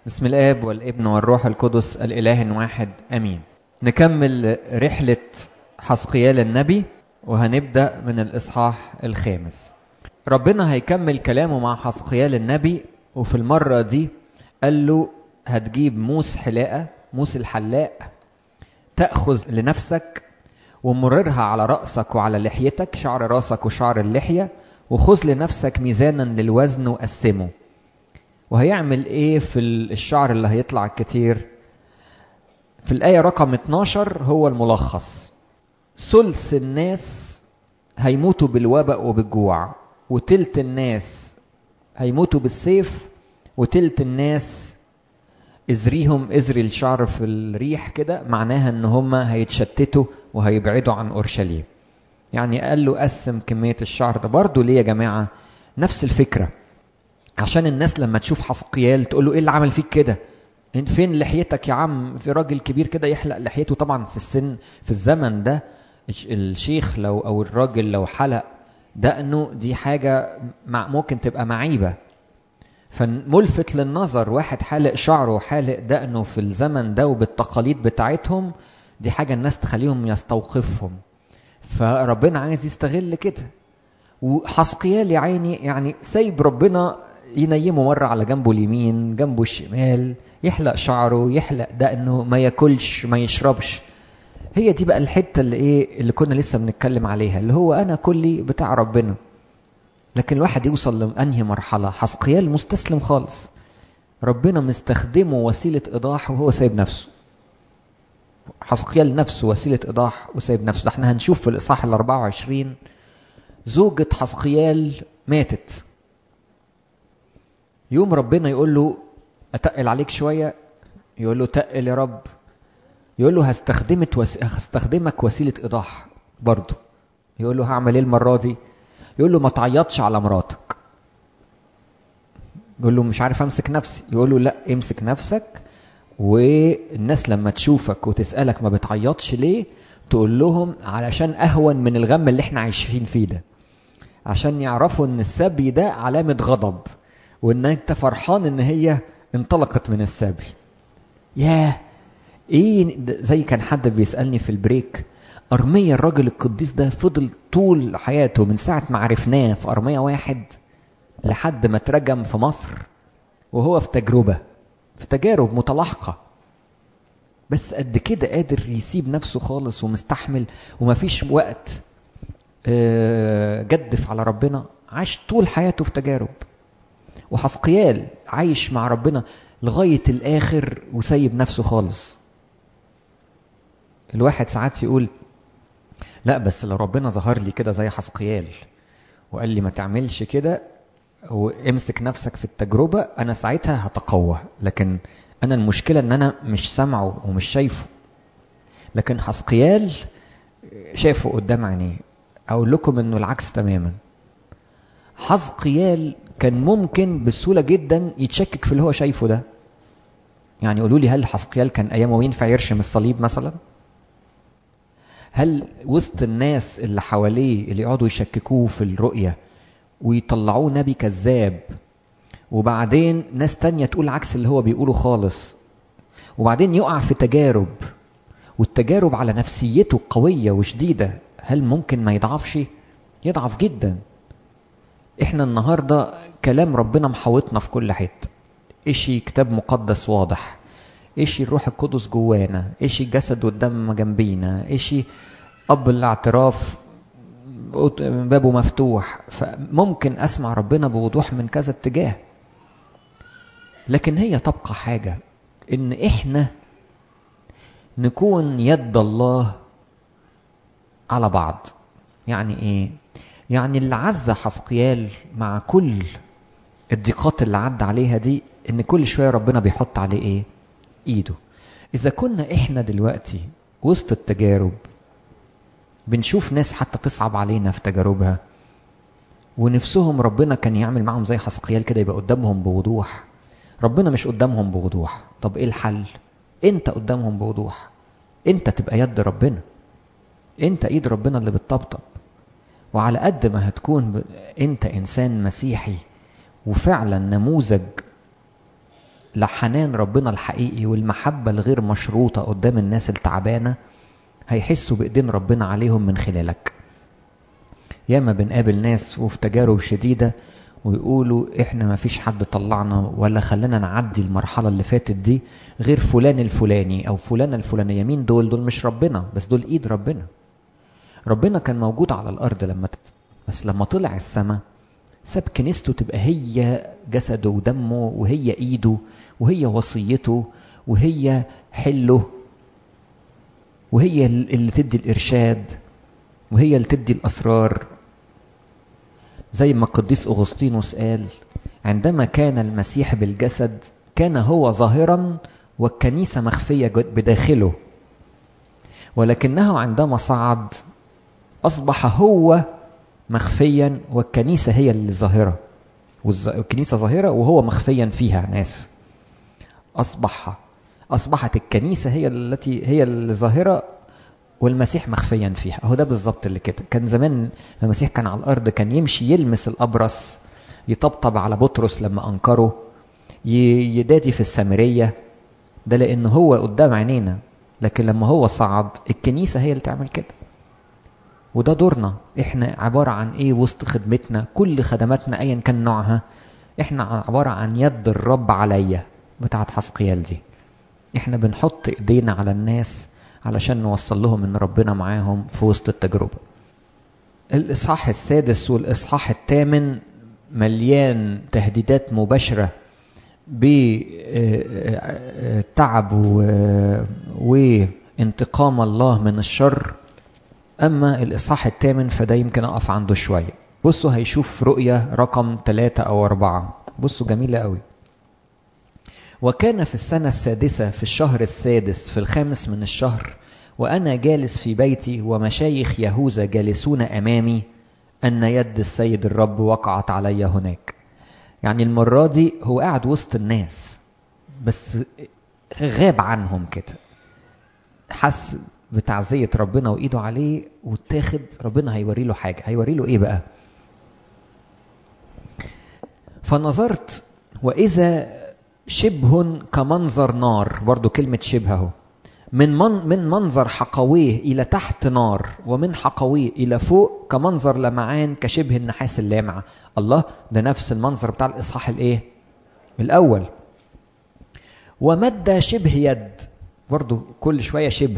بسم الاب والابن والروح القدس الاله واحد امين نكمل رحله حسقيال النبي وهنبدا من الاصحاح الخامس ربنا هيكمل كلامه مع حسقيال النبي وفي المره دي قال له هتجيب موس حلاقه موس الحلاق تاخذ لنفسك ومررها على راسك وعلى لحيتك شعر راسك وشعر اللحيه وخذ لنفسك ميزانا للوزن وقسمه وهيعمل ايه في الشعر اللي هيطلع كتير في الآية رقم 12 هو الملخص ثلث الناس هيموتوا بالوباء وبالجوع وتلت الناس هيموتوا بالسيف وتلت الناس ازريهم ازري الشعر في الريح كده معناها ان هم هيتشتتوا وهيبعدوا عن اورشليم يعني قال له قسم كمية الشعر ده برضه ليه يا جماعة نفس الفكرة عشان الناس لما تشوف حسقيال تقول له ايه اللي عمل فيك كده فين لحيتك يا عم في راجل كبير كده يحلق لحيته طبعا في السن في الزمن ده الشيخ لو او الراجل لو حلق دقنه دي حاجة ممكن تبقى معيبة فملفت للنظر واحد حالق شعره وحالق دقنه في الزمن ده وبالتقاليد بتاعتهم دي حاجة الناس تخليهم يستوقفهم فربنا عايز يستغل كده وحسقيال يا عيني يعني سايب ربنا ينيمه مرة على جنبه اليمين جنبه الشمال يحلق شعره يحلق دقنه ما ياكلش ما يشربش هي دي بقى الحتة اللي ايه اللي كنا لسه بنتكلم عليها اللي هو انا كلي بتاع ربنا لكن الواحد يوصل لانهي مرحلة حسقيال مستسلم خالص ربنا مستخدمه وسيلة ايضاح وهو سايب نفسه حسقيال نفسه وسيلة ايضاح وسايب نفسه ده احنا هنشوف في الاصحاح ال 24 زوجة حسقيال ماتت يوم ربنا يقول له اتقل عليك شويه يقول له تقل يا رب يقول له هستخدمك وس... هستخدمك وسيله ايضاح برضه يقول له هعمل ايه المره دي يقول له ما تعيطش على مراتك يقول له مش عارف امسك نفسي يقول له لا امسك نفسك والناس لما تشوفك وتسالك ما بتعيطش ليه تقول لهم علشان اهون من الغم اللي احنا عايشين فيه ده عشان يعرفوا ان السبي ده علامه غضب وان انت فرحان ان هي انطلقت من السبي ياه ايه زي كان حد بيسالني في البريك ارميا الراجل القديس ده فضل طول حياته من ساعه ما عرفناه في ارميا واحد لحد ما اترجم في مصر وهو في تجربه في تجارب متلاحقه بس قد كده قادر يسيب نفسه خالص ومستحمل ومفيش وقت جدف على ربنا عاش طول حياته في تجارب وحسقيال عايش مع ربنا لغاية الآخر وسايب نفسه خالص الواحد ساعات يقول لا بس لو ربنا ظهر لي كده زي حسقيال وقال لي ما تعملش كده وامسك نفسك في التجربة أنا ساعتها هتقوى لكن أنا المشكلة إن أنا مش سامعه ومش شايفه لكن حسقيال شافه قدام عينيه أقول لكم إنه العكس تماما حزقيال كان ممكن بسهولة جدا يتشكك في اللي هو شايفه ده يعني قولوا لي هل حسقيال كان أيامه ينفع يرشم الصليب مثلا هل وسط الناس اللي حواليه اللي يقعدوا يشككوه في الرؤية ويطلعوه نبي كذاب وبعدين ناس تانية تقول عكس اللي هو بيقوله خالص وبعدين يقع في تجارب والتجارب على نفسيته قوية وشديدة هل ممكن ما يضعفش يضعف جدا احنا النهاردة كلام ربنا محوطنا في كل حتة اشي كتاب مقدس واضح اشي الروح القدس جوانا اشي الجسد والدم جنبينا اشي اب الاعتراف بابه مفتوح فممكن اسمع ربنا بوضوح من كذا اتجاه لكن هي تبقى حاجة ان احنا نكون يد الله على بعض يعني ايه يعني اللي عز حسقيال مع كل الضيقات اللي عدى عليها دي ان كل شويه ربنا بيحط عليه ايه ايده اذا كنا احنا دلوقتي وسط التجارب بنشوف ناس حتى تصعب علينا في تجاربها ونفسهم ربنا كان يعمل معهم زي حسقيال كده يبقى قدامهم بوضوح ربنا مش قدامهم بوضوح طب ايه الحل انت قدامهم بوضوح انت تبقى يد ربنا انت ايد ربنا اللي بتطبطب وعلى قد ما هتكون انت انسان مسيحي وفعلا نموذج لحنان ربنا الحقيقي والمحبة الغير مشروطة قدام الناس التعبانة هيحسوا بإيدين ربنا عليهم من خلالك ياما بنقابل ناس وفي تجارب شديدة ويقولوا احنا ما فيش حد طلعنا ولا خلانا نعدي المرحلة اللي فاتت دي غير فلان الفلاني او فلانة الفلانية مين دول دول مش ربنا بس دول ايد ربنا ربنا كان موجود على الارض لما تت... بس لما طلع السماء ساب كنيسته تبقى هي جسده ودمه وهي ايده وهي وصيته وهي حله وهي اللي تدي الارشاد وهي اللي تدي الاسرار زي ما القديس اغسطينوس قال عندما كان المسيح بالجسد كان هو ظاهرا والكنيسه مخفيه بداخله ولكنه عندما صعد اصبح هو مخفيا والكنيسه هي اللي ظاهره والكنيسه ظاهره وهو مخفيا فيها انا اسف اصبح اصبحت الكنيسه هي التي هي الظاهره والمسيح مخفيا فيها هو ده بالظبط اللي كده كان زمان المسيح كان على الارض كان يمشي يلمس الابرص يطبطب على بطرس لما انكره يدادي في السامريه ده لان هو قدام عينينا لكن لما هو صعد الكنيسه هي اللي تعمل كده وده دورنا احنا عباره عن ايه وسط خدمتنا كل خدماتنا ايا كان نوعها احنا عباره عن يد الرب عليا بتاعت حسقيال دي احنا بنحط ايدينا على الناس علشان نوصل لهم ان ربنا معاهم في وسط التجربه الاصحاح السادس والاصحاح الثامن مليان تهديدات مباشره بتعب وانتقام الله من الشر اما الاصحاح الثامن فده يمكن اقف عنده شويه بصوا هيشوف رؤيه رقم ثلاثة او أربعة بصوا جميلة قوي وكان في السنة السادسة في الشهر السادس في الخامس من الشهر وأنا جالس في بيتي ومشايخ يهوذا جالسون أمامي أن يد السيد الرب وقعت علي هناك يعني المرة دي هو قاعد وسط الناس بس غاب عنهم كده حس بتعزية ربنا وإيده عليه واتاخد ربنا هيوري له حاجة هيوري له إيه بقى فنظرت وإذا شبه كمنظر نار برضو كلمة شبه اهو من من من منظر حقويه إلى تحت نار ومن حقويه إلى فوق كمنظر لمعان كشبه النحاس اللامع الله ده نفس المنظر بتاع الإصحاح الإيه؟ الأول ومد شبه يد برضو كل شوية شبه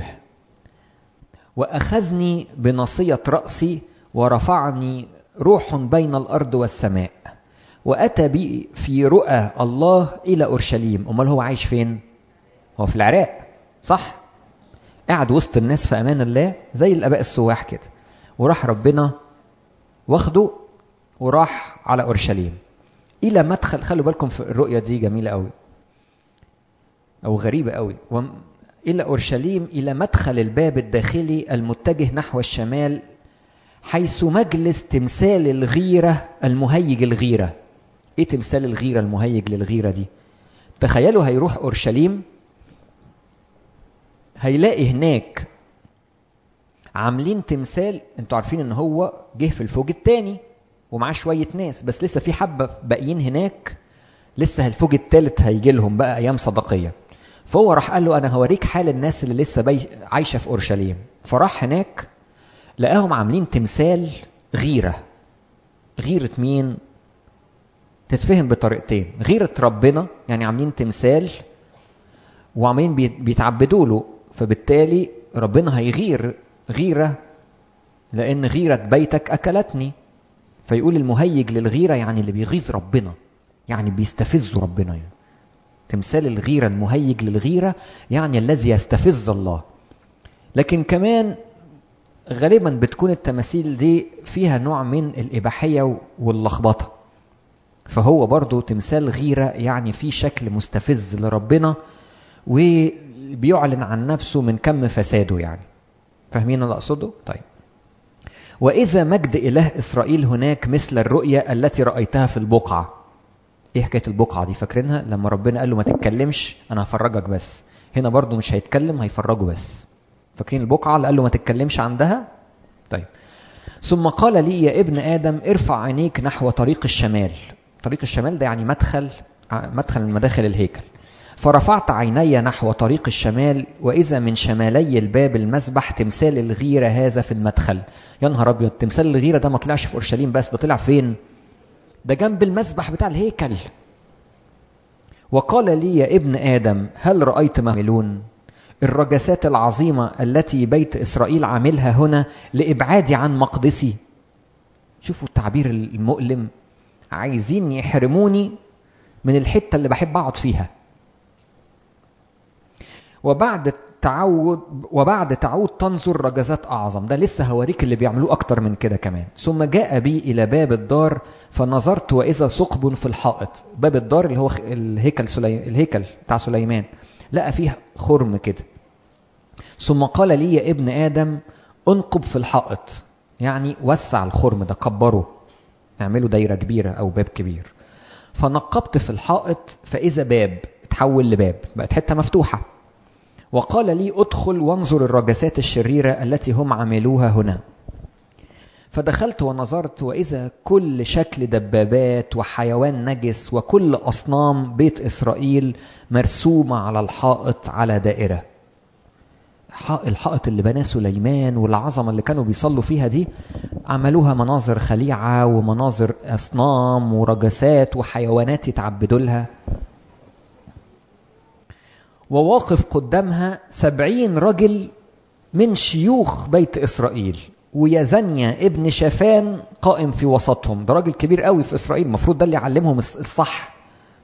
وأخذني بنصية رأسي ورفعني روح بين الأرض والسماء وأتى بي في رؤى الله إلى أورشليم أمال هو عايش فين؟ هو في العراق صح؟ قاعد وسط الناس في أمان الله زي الآباء السواح كده وراح ربنا واخده وراح على أورشليم إلى مدخل خلوا بالكم في الرؤية دي جميلة قوي أو غريبة قوي إلى أورشليم إلى مدخل الباب الداخلي المتجه نحو الشمال حيث مجلس تمثال الغيرة المهيج الغيرة ايه تمثال الغيرة المهيج للغيرة دي تخيلوا هيروح أورشليم هيلاقي هناك عاملين تمثال انتوا عارفين ان هو جه في الفوج الثاني ومعاه شوية ناس بس لسه في حبة باقيين هناك لسه الفوج الثالث هيجي لهم بقى ايام صدقية فهو راح قال له انا هوريك حال الناس اللي لسه بي... عايشة في اورشليم فراح هناك لقاهم عاملين تمثال غيرة غيرة مين تتفهم بطريقتين غيرة ربنا يعني عاملين تمثال وعاملين بيتعبدوا له فبالتالي ربنا هيغير غيرة لأن غيرة بيتك أكلتني فيقول المهيج للغيرة يعني اللي بيغيظ ربنا يعني بيستفز ربنا يعني. تمثال الغيرة المهيج للغيرة يعني الذي يستفز الله لكن كمان غالبا بتكون التماثيل دي فيها نوع من الإباحية واللخبطة فهو برضو تمثال غيرة يعني في شكل مستفز لربنا وبيعلن عن نفسه من كم فساده يعني فاهمين اللي أقصده؟ طيب وإذا مجد إله إسرائيل هناك مثل الرؤية التي رأيتها في البقعة إيه حكاية البقعة دي فاكرينها لما ربنا قال له ما تتكلمش أنا هفرجك بس هنا برضو مش هيتكلم هيفرجه بس فاكرين البقعة اللي قال له ما تتكلمش عندها طيب ثم قال لي يا ابن آدم ارفع عينيك نحو طريق الشمال طريق الشمال ده يعني مدخل مدخل من مداخل الهيكل فرفعت عيني نحو طريق الشمال وإذا من شمالي الباب المسبح تمثال الغيرة هذا في المدخل يا نهار أبيض تمثال الغيرة ده ما طلعش في أورشليم بس ده طلع فين ده جنب المسبح بتاع الهيكل وقال لي يا ابن آدم هل رأيت ما يعملون الرجسات العظيمة التي بيت إسرائيل عاملها هنا لإبعادي عن مقدسي شوفوا التعبير المؤلم عايزين يحرموني من الحتة اللي بحب أقعد فيها وبعد تعود وبعد تعود تنظر رجزات أعظم ده لسه هوريك اللي بيعملوه أكتر من كده كمان ثم جاء بي إلى باب الدار فنظرت وإذا ثقب في الحائط باب الدار اللي هو الهيكل سلي... الهيكل بتاع سليمان لقى فيه خرم كده ثم قال لي يا ابن آدم انقب في الحائط يعني وسع الخرم ده كبره اعمله دايرة كبيرة أو باب كبير فنقبت في الحائط فإذا باب اتحول لباب بقت حتة مفتوحة وقال لي ادخل وانظر الرجسات الشريرة التي هم عملوها هنا فدخلت ونظرت وإذا كل شكل دبابات وحيوان نجس وكل أصنام بيت إسرائيل مرسومة على الحائط على دائرة الحائط اللي بناه سليمان والعظمة اللي كانوا بيصلوا فيها دي عملوها مناظر خليعة ومناظر أصنام ورجسات وحيوانات يتعبدوا لها وواقف قدامها سبعين رجل من شيوخ بيت إسرائيل ويزنيا ابن شافان قائم في وسطهم ده راجل كبير قوي في إسرائيل المفروض ده اللي يعلمهم الصح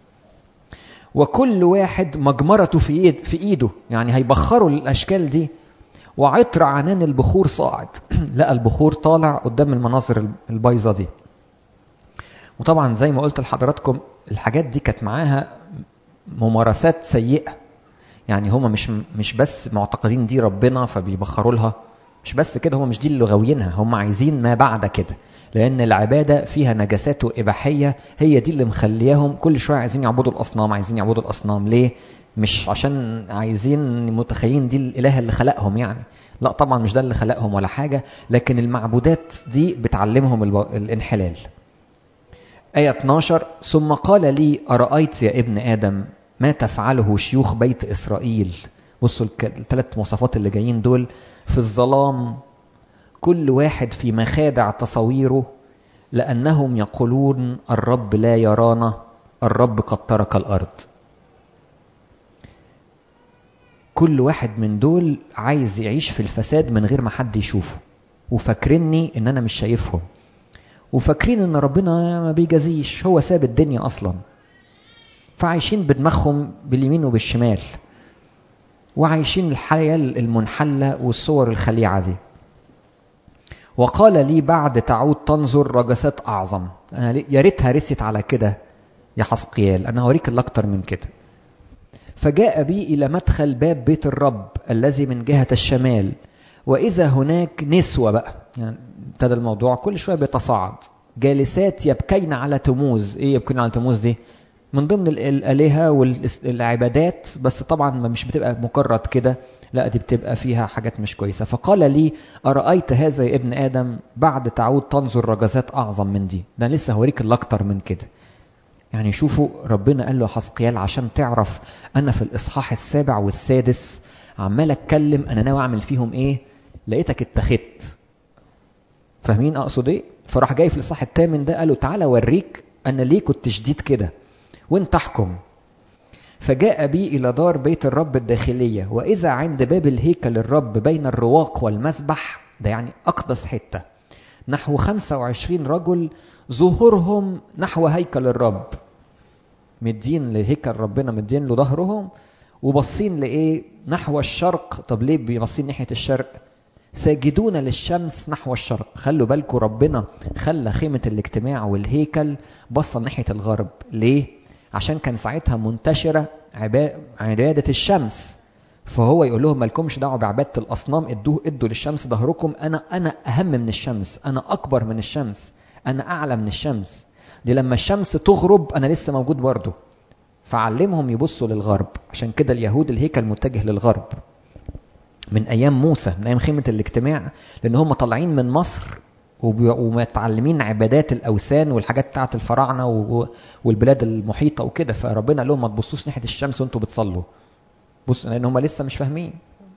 وكل واحد مجمرته في ايد في ايده يعني هيبخروا الاشكال دي وعطر عنان البخور صاعد لقى البخور طالع قدام المناظر البايظه دي وطبعا زي ما قلت لحضراتكم الحاجات دي كانت معاها ممارسات سيئه يعني هما مش مش بس معتقدين دي ربنا فبيبخروا لها مش بس كده هما مش دي اللي غاويينها هما عايزين ما بعد كده لأن العبادة فيها نجاسات وإباحية هي دي اللي مخلياهم كل شوية عايزين يعبدوا الأصنام عايزين يعبدوا الأصنام ليه؟ مش عشان عايزين متخيلين دي الإله اللي خلقهم يعني لا طبعا مش ده اللي خلقهم ولا حاجة لكن المعبودات دي بتعلمهم الانحلال آية 12 ثم قال لي أرأيت يا ابن آدم ما تفعله شيوخ بيت إسرائيل بصوا الثلاث مواصفات اللي جايين دول في الظلام كل واحد في مخادع تصويره لأنهم يقولون الرب لا يرانا الرب قد ترك الأرض كل واحد من دول عايز يعيش في الفساد من غير ما حد يشوفه وفاكرني ان انا مش شايفهم وفاكرين ان ربنا ما بيجازيش هو ساب الدنيا اصلا فعايشين بدماغهم باليمين وبالشمال وعايشين الحياة المنحلة والصور الخليعة دي وقال لي بعد تعود تنظر رجسات أعظم أنا يا ريتها رست على كده يا حسقيال أنا هوريك اللي أكتر من كده فجاء بي إلى مدخل باب بيت الرب الذي من جهة الشمال وإذا هناك نسوة بقى يعني ابتدى الموضوع كل شوية بيتصاعد جالسات يبكين على تموز إيه يبكين على تموز دي من ضمن الآلهة والعبادات بس طبعا مش بتبقى مجرد كده لا دي بتبقى فيها حاجات مش كويسة فقال لي أرأيت هذا يا ابن آدم بعد تعود تنظر رجزات أعظم من دي ده أنا لسه هوريك اللي أكتر من كده يعني شوفوا ربنا قال له حسقيال عشان تعرف أنا في الإصحاح السابع والسادس عمال أتكلم أنا ناوي أعمل فيهم إيه لقيتك اتخذت فاهمين أقصد إيه فراح جاي في الإصحاح الثامن ده قال له تعالى أوريك أنا ليه كنت شديد كده وانت احكم فجاء بي إلى دار بيت الرب الداخلية وإذا عند باب الهيكل الرب بين الرواق والمسبح ده يعني أقدس حتة نحو 25 رجل ظهورهم نحو هيكل الرب مدين لهيكل ربنا مدين له ظهرهم وبصين لإيه نحو الشرق طب ليه بيبصين ناحية الشرق ساجدون للشمس نحو الشرق خلوا بالكم ربنا خلى خيمة الاجتماع والهيكل بصة ناحية الغرب ليه عشان كان ساعتها منتشرة عبادة الشمس فهو يقول لهم مالكمش دعوة بعبادة الأصنام ادوه ادوا للشمس ظهركم أنا أنا أهم من الشمس أنا أكبر من الشمس أنا أعلى من الشمس دي لما الشمس تغرب أنا لسه موجود برضه فعلمهم يبصوا للغرب عشان كده اليهود الهيكل متجه للغرب من أيام موسى من أيام خيمة الاجتماع لأن هم طالعين من مصر ومتعلمين عبادات الاوثان والحاجات بتاعت الفراعنه والبلاد المحيطه وكده فربنا قال لهم ما تبصوش ناحيه الشمس وانتوا بتصلوا بص لان هم لسه مش فاهمين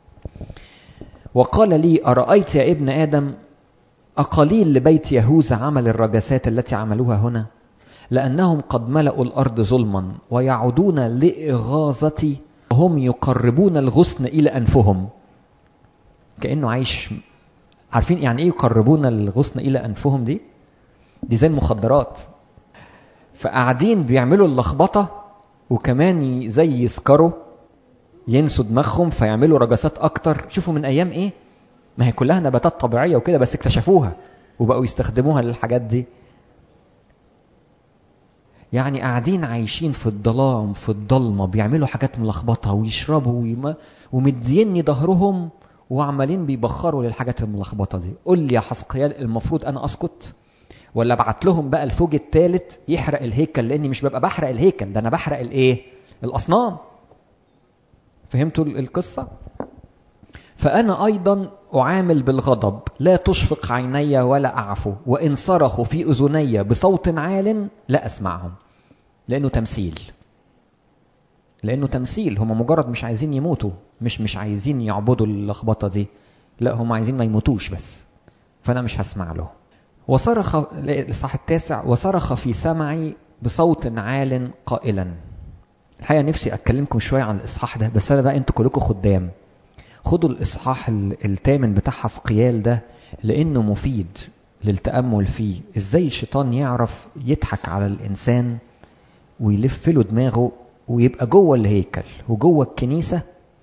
وقال لي ارايت يا ابن ادم اقليل لبيت يهوذا عمل الرجسات التي عملوها هنا لانهم قد ملأوا الارض ظلما ويعودون لاغاظتي وهم يقربون الغصن الى انفهم كانه عايش عارفين يعني ايه يقربون الغصن الى انفهم دي دي زي المخدرات فقاعدين بيعملوا اللخبطه وكمان زي يسكروا ينسوا دماغهم فيعملوا رجسات اكتر شوفوا من ايام ايه ما هي كلها نباتات طبيعيه وكده بس اكتشفوها وبقوا يستخدموها للحاجات دي يعني قاعدين عايشين في الظلام في الضلمه بيعملوا حاجات ملخبطه ويشربوا ويما ومديني ظهرهم وعمالين بيبخروا للحاجات الملخبطه دي قول لي يا حسقيال المفروض انا اسكت ولا ابعت لهم بقى الفوج الثالث يحرق الهيكل لاني مش ببقى بحرق الهيكل ده انا بحرق الايه الاصنام فهمتوا القصه فانا ايضا اعامل بالغضب لا تشفق عيني ولا اعفو وان صرخوا في اذني بصوت عال لا اسمعهم لانه تمثيل لانه تمثيل هم مجرد مش عايزين يموتوا مش مش عايزين يعبدوا اللخبطه دي لا هم عايزين ما يموتوش بس فانا مش هسمع له وصرخ الصح التاسع وصرخ في سمعي بصوت عال قائلا الحقيقه نفسي اتكلمكم شويه عن الاصحاح ده بس انا بقى انتوا كلكم خدام خدوا الاصحاح الثامن بتاع حسقيال ده لانه مفيد للتامل فيه ازاي الشيطان يعرف يضحك على الانسان ويلف له دماغه ويبقى جوه الهيكل وجوه الكنيسه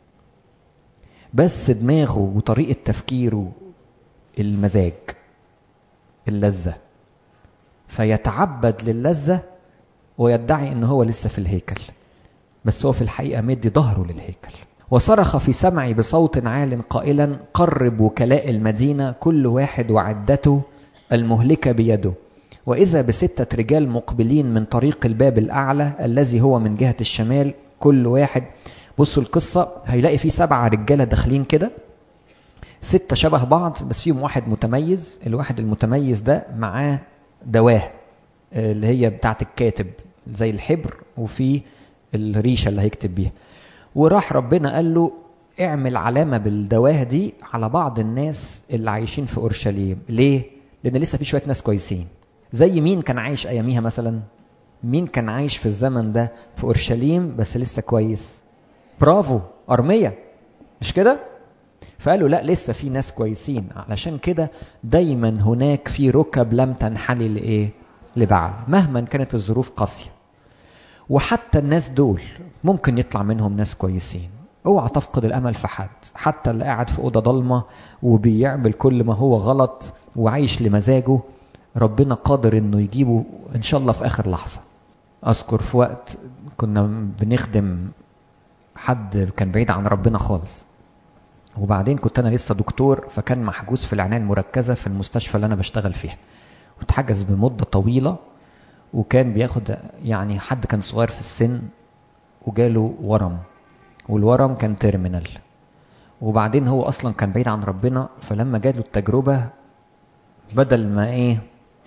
بس دماغه وطريقه تفكيره المزاج اللذه فيتعبد للذه ويدعي ان هو لسه في الهيكل بس هو في الحقيقه مدي ظهره للهيكل وصرخ في سمعي بصوت عال قائلا قرب وكلاء المدينه كل واحد وعدته المهلكه بيده واذا بسته رجال مقبلين من طريق الباب الاعلى الذي هو من جهه الشمال كل واحد بصوا القصه هيلاقي فيه سبعه رجاله داخلين كده ستة شبه بعض بس فيهم واحد متميز الواحد المتميز ده معاه دواه اللي هي بتاعة الكاتب زي الحبر وفي الريشة اللي هيكتب بيها وراح ربنا قال له اعمل علامة بالدواه دي على بعض الناس اللي عايشين في أورشليم ليه؟ لأن لسه في شوية ناس كويسين زي مين كان عايش أياميها مثلا مين كان عايش في الزمن ده في أورشليم بس لسه كويس برافو أرمية مش كده؟ فقالوا لا لسه في ناس كويسين علشان كده دايما هناك في ركب لم تنحني لايه لبعل مهما كانت الظروف قاسيه وحتى الناس دول ممكن يطلع منهم ناس كويسين اوعى تفقد الامل في حد حتى اللي قاعد في اوضه ضلمه وبيعمل كل ما هو غلط وعايش لمزاجه ربنا قادر انه يجيبه ان شاء الله في اخر لحظه اذكر في وقت كنا بنخدم حد كان بعيد عن ربنا خالص وبعدين كنت انا لسه دكتور فكان محجوز في العنايه المركزه في المستشفى اللي انا بشتغل فيها واتحجز بمده طويله وكان بياخد يعني حد كان صغير في السن وجاله ورم والورم كان تيرمينال وبعدين هو اصلا كان بعيد عن ربنا فلما جاله التجربه بدل ما ايه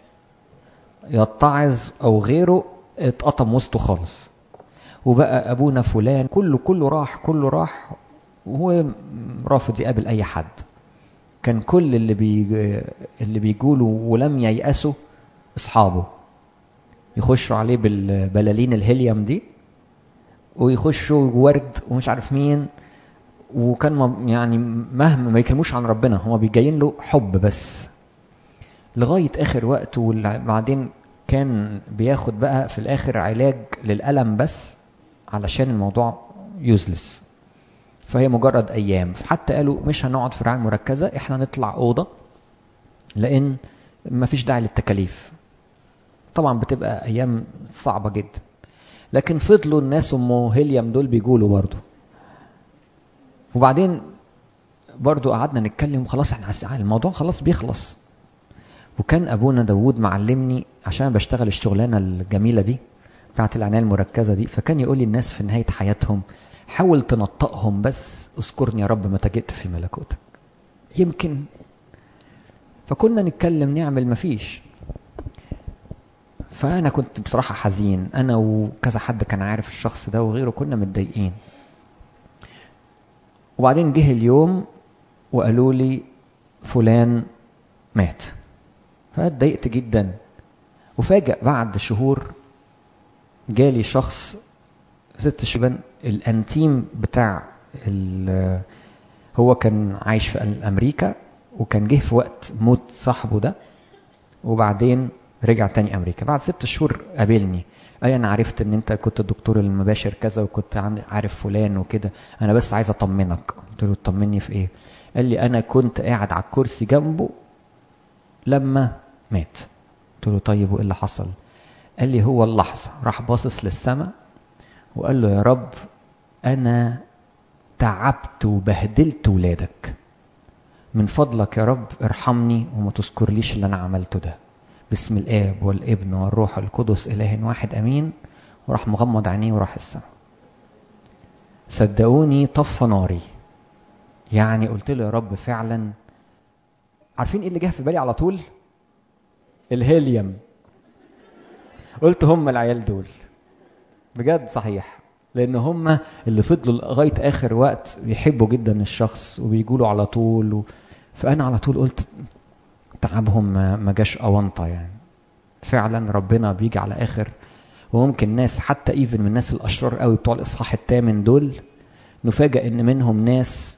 يتعظ او غيره اتقطم وسطه خالص وبقى ابونا فلان كله كله راح كله راح وهو رافض يقابل اي حد كان كل اللي بي اللي بيقولوا ولم ييأسوا اصحابه يخشوا عليه بالبلالين الهيليوم دي ويخشوا ورد ومش عارف مين وكان يعني مهما ما يكلموش عن ربنا هما بيجايين له حب بس لغاية آخر وقت وبعدين كان بياخد بقى في الآخر علاج للألم بس علشان الموضوع يوزلس فهي مجرد ايام حتى قالوا مش هنقعد في رعايه مركزه احنا نطلع اوضه لان ما فيش داعي للتكاليف طبعا بتبقى ايام صعبه جدا لكن فضلوا الناس ام هيليام دول بيقولوا برضو وبعدين برضو قعدنا نتكلم وخلاص احنا الموضوع خلاص بيخلص وكان ابونا داوود معلمني عشان بشتغل الشغلانه الجميله دي بتاعت العنايه المركزه دي فكان يقول لي الناس في نهايه حياتهم حاول تنطقهم بس اذكرني يا رب متى جئت في ملكوتك يمكن فكنا نتكلم نعمل مفيش فأنا كنت بصراحة حزين أنا وكذا حد كان عارف الشخص ده وغيره كنا متضايقين وبعدين جه اليوم وقالوا لي فلان مات فاتضايقت جدا وفاجأ بعد شهور جالي شخص ست شبان الانتيم بتاع هو كان عايش في امريكا وكان جه في وقت موت صاحبه ده وبعدين رجع تاني امريكا بعد ست شهور قابلني اي انا عرفت ان انت كنت الدكتور المباشر كذا وكنت عارف فلان وكده انا بس عايز اطمنك قلت له تطمني في ايه قال لي انا كنت قاعد على الكرسي جنبه لما مات قلت له طيب وايه اللي حصل قال لي هو اللحظه راح باصص للسماء وقال له يا رب انا تعبت وبهدلت ولادك من فضلك يا رب ارحمني وما تذكرليش اللي انا عملته ده باسم الاب والابن والروح القدس اله واحد امين وراح مغمض عينيه وراح السماء صدقوني طف ناري يعني قلت له يا رب فعلا عارفين ايه اللي جه في بالي على طول الهيليوم قلت هم العيال دول بجد صحيح لان هم اللي فضلوا لغايه اخر وقت بيحبوا جدا الشخص وبيجوا على طول و... فانا على طول قلت تعبهم ما جاش اونطه يعني فعلا ربنا بيجي على اخر وممكن ناس حتى ايفن من الناس الاشرار قوي بتوع الاصحاح الثامن دول نفاجئ ان منهم ناس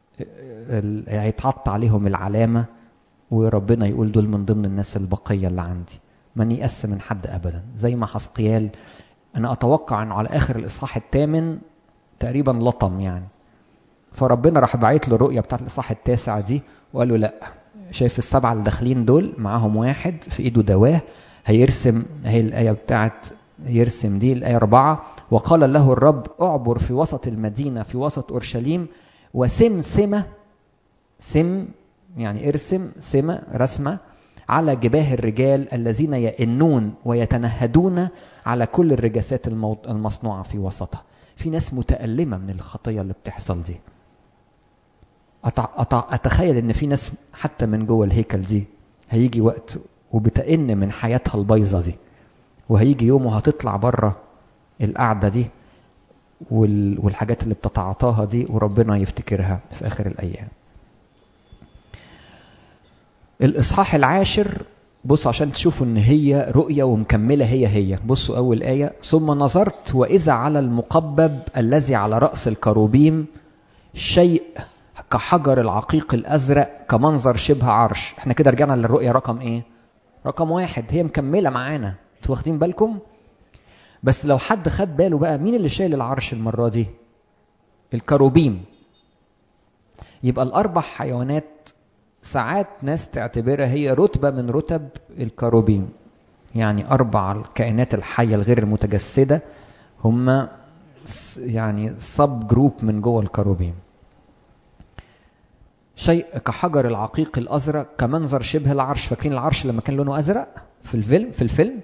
هيتحط عليهم العلامه وربنا يقول دول من ضمن الناس البقيه اللي عندي ما نيأس من حد ابدا زي ما حسقيال انا اتوقع انه على اخر الاصحاح الثامن تقريبا لطم يعني فربنا راح باعت له الرؤيه بتاعت الاصحاح التاسع دي وقال له لا شايف السبعه اللي داخلين دول معاهم واحد في ايده دواه هيرسم هي الايه بتاعت يرسم دي الايه أربعة وقال له الرب اعبر في وسط المدينه في وسط اورشليم وسم سمه سم يعني ارسم سمه رسمه على جباه الرجال الذين يئنون ويتنهدون على كل الرجاسات المصنوعة في وسطها في ناس متألمة من الخطية اللي بتحصل دي أطع أطع أتخيل إن في ناس حتى من جوه الهيكل دي هيجي وقت وبتئن من حياتها البايظة دي وهيجي يوم وهتطلع بره القعدة دي والحاجات اللي بتتعاطاها دي وربنا يفتكرها في آخر الأيام الإصحاح العاشر بصوا عشان تشوفوا ان هي رؤية ومكملة هي هي بصوا أول آية ثم نظرت وإذا على المقبب الذي على رأس الكروبيم شيء كحجر العقيق الأزرق كمنظر شبه عرش احنا كده رجعنا للرؤية رقم ايه رقم واحد هي مكملة معانا انتوا واخدين بالكم بس لو حد خد باله بقى مين اللي شايل العرش المرة دي الكروبيم يبقى الأربع حيوانات ساعات ناس تعتبرها هي رتبة من رتب الكروبيم يعني أربع الكائنات الحية الغير المتجسدة هم يعني سب جروب من جوه الكروبيم شيء كحجر العقيق الأزرق كمنظر شبه العرش فاكرين العرش لما كان لونه أزرق في الفيلم في الفيلم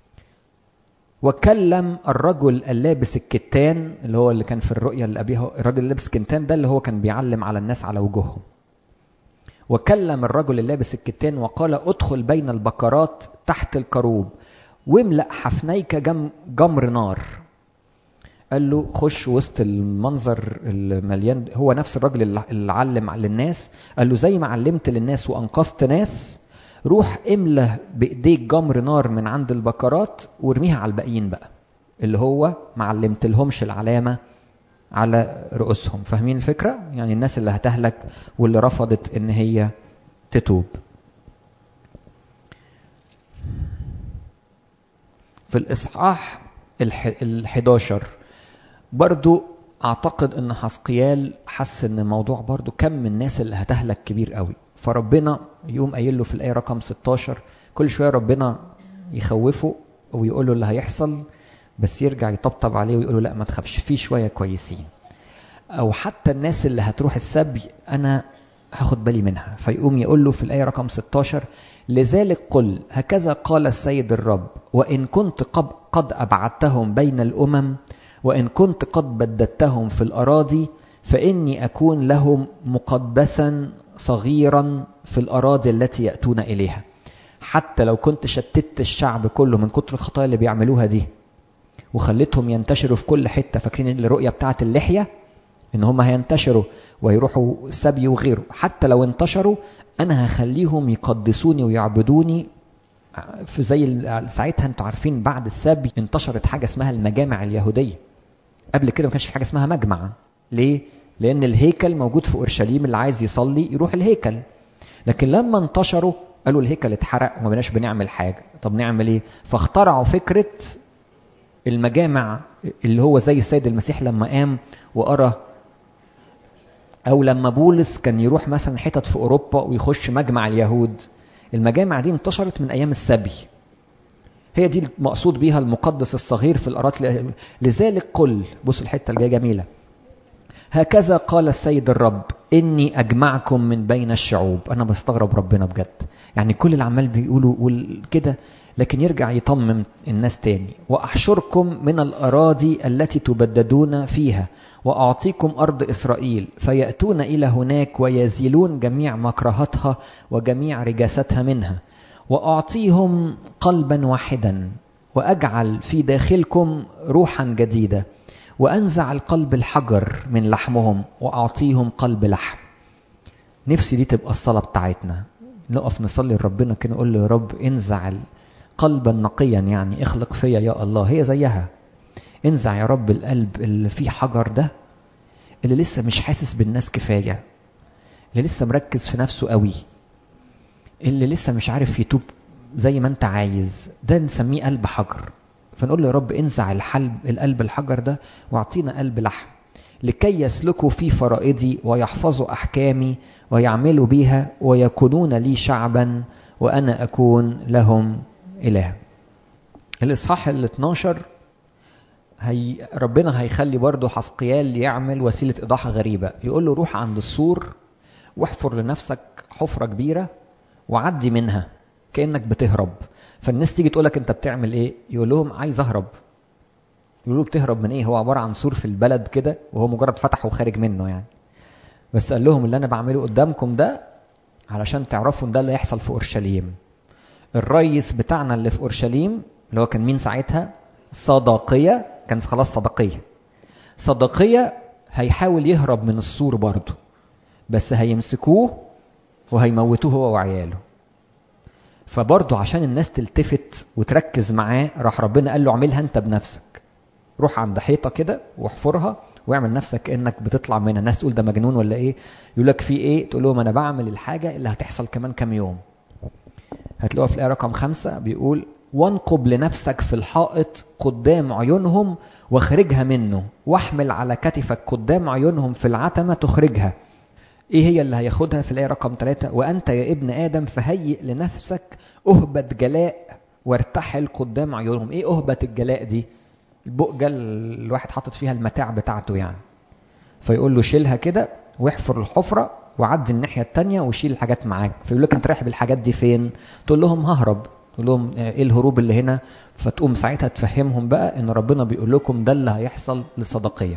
وكلم الرجل اللابس الكتان اللي هو اللي كان في الرؤيا اللي قبلها الراجل اللي لابس كتان ده اللي هو كان بيعلم على الناس على وجوههم وكلم الرجل اللابس الكتان وقال ادخل بين البكرات تحت الكروب واملأ حفنيك جم جمر نار قال له خش وسط المنظر المليان هو نفس الراجل اللي علم للناس قال له زي ما علمت للناس وانقذت ناس روح املى بايديك جمر نار من عند البكرات وارميها على الباقيين بقى اللي هو ما علمت لهمش العلامه على رؤوسهم فاهمين الفكرة؟ يعني الناس اللي هتهلك واللي رفضت ان هي تتوب في الإصحاح الحداشر برضو أعتقد أن حسقيال حس أن الموضوع برضو كم من الناس اللي هتهلك كبير قوي فربنا يقوم قايل له في الآية رقم 16 كل شوية ربنا يخوفه ويقول له اللي هيحصل بس يرجع يطبطب عليه ويقول له لا ما تخافش في شويه كويسين او حتى الناس اللي هتروح السبي انا هاخد بالي منها فيقوم يقول له في الايه رقم 16 لذلك قل هكذا قال السيد الرب وان كنت قد ابعدتهم بين الامم وان كنت قد بددتهم في الاراضي فاني اكون لهم مقدسا صغيرا في الأراضي التي يأتون إليها حتى لو كنت شتت الشعب كله من كتر الخطايا اللي بيعملوها دي وخليتهم ينتشروا في كل حتة فاكرين الرؤية بتاعت اللحية ان هم هينتشروا ويروحوا سبي وغيره حتى لو انتشروا انا هخليهم يقدسوني ويعبدوني في زي ساعتها انتوا عارفين بعد السبي انتشرت حاجه اسمها المجامع اليهوديه قبل كده ما كانش في حاجه اسمها مجمع ليه لان الهيكل موجود في اورشليم اللي عايز يصلي يروح الهيكل لكن لما انتشروا قالوا الهيكل اتحرق وما بقناش بنعمل حاجه طب نعمل ايه فاخترعوا فكره المجامع اللي هو زي السيد المسيح لما قام وقرا او لما بولس كان يروح مثلا حتت في اوروبا ويخش مجمع اليهود المجامع دي انتشرت من ايام السبي هي دي المقصود بيها المقدس الصغير في الأراضي لذلك قل بص الحتة الجاية جميلة هكذا قال السيد الرب إني أجمعكم من بين الشعوب أنا بستغرب ربنا بجد يعني كل اللي عمال بيقولوا كده لكن يرجع يطمم الناس تاني وأحشركم من الأراضي التي تبددون فيها وأعطيكم أرض إسرائيل فيأتون إلى هناك ويزيلون جميع مكرهتها وجميع رجاستها منها وأعطيهم قلبا واحدا وأجعل في داخلكم روحا جديدة وأنزع القلب الحجر من لحمهم وأعطيهم قلب لحم نفسي دي تبقى الصلاة بتاعتنا نقف نصلي لربنا كده نقول له يا رب انزع قلبا نقيا يعني اخلق فيا يا الله هي زيها انزع يا رب القلب اللي فيه حجر ده اللي لسه مش حاسس بالناس كفاية اللي لسه مركز في نفسه قوي اللي لسه مش عارف يتوب زي ما انت عايز ده نسميه قلب حجر فنقول له يا رب انزع الحلب القلب الحجر ده واعطينا قلب لحم لكي يسلكوا في فرائضي ويحفظوا احكامي ويعملوا بها ويكونون لي شعبا وانا اكون لهم اله الاصحاح ال 12 هي ربنا هيخلي برضه حسقيال يعمل وسيله ايضاح غريبه يقول له روح عند السور واحفر لنفسك حفره كبيره وعدي منها كانك بتهرب فالناس تيجي تقول لك انت بتعمل ايه يقول لهم عايز اهرب يقولوا بتهرب من ايه هو عباره عن سور في البلد كده وهو مجرد فتح وخارج منه يعني بس قال لهم اللي انا بعمله قدامكم ده علشان تعرفوا ان ده اللي هيحصل في اورشليم الريس بتاعنا اللي في اورشليم اللي هو كان مين ساعتها صداقيه كان خلاص صداقيه صداقيه هيحاول يهرب من السور برضه بس هيمسكوه وهيموتوه هو وعياله فبرضه عشان الناس تلتفت وتركز معاه راح ربنا قال له اعملها انت بنفسك روح عند حيطه كده واحفرها واعمل نفسك كانك بتطلع منها الناس تقول ده مجنون ولا ايه يقول لك في ايه تقول لهم انا بعمل الحاجه اللي هتحصل كمان كام يوم هتلاقوها في الايه رقم خمسة بيقول وانقب لنفسك في الحائط قدام عيونهم واخرجها منه واحمل على كتفك قدام عيونهم في العتمة تخرجها ايه هي اللي هياخدها في الايه رقم ثلاثة وانت يا ابن ادم فهيئ لنفسك اهبة جلاء وارتحل قدام عيونهم ايه اهبة الجلاء دي البقجة الواحد حاطط فيها المتاع بتاعته يعني فيقول له شيلها كده واحفر الحفرة وعدي الناحية التانية وشيل الحاجات معاك فيقول لك انت رايح بالحاجات دي فين تقول لهم ههرب تقول لهم ايه الهروب اللي هنا فتقوم ساعتها تفهمهم بقى ان ربنا بيقول لكم ده اللي هيحصل لصدقية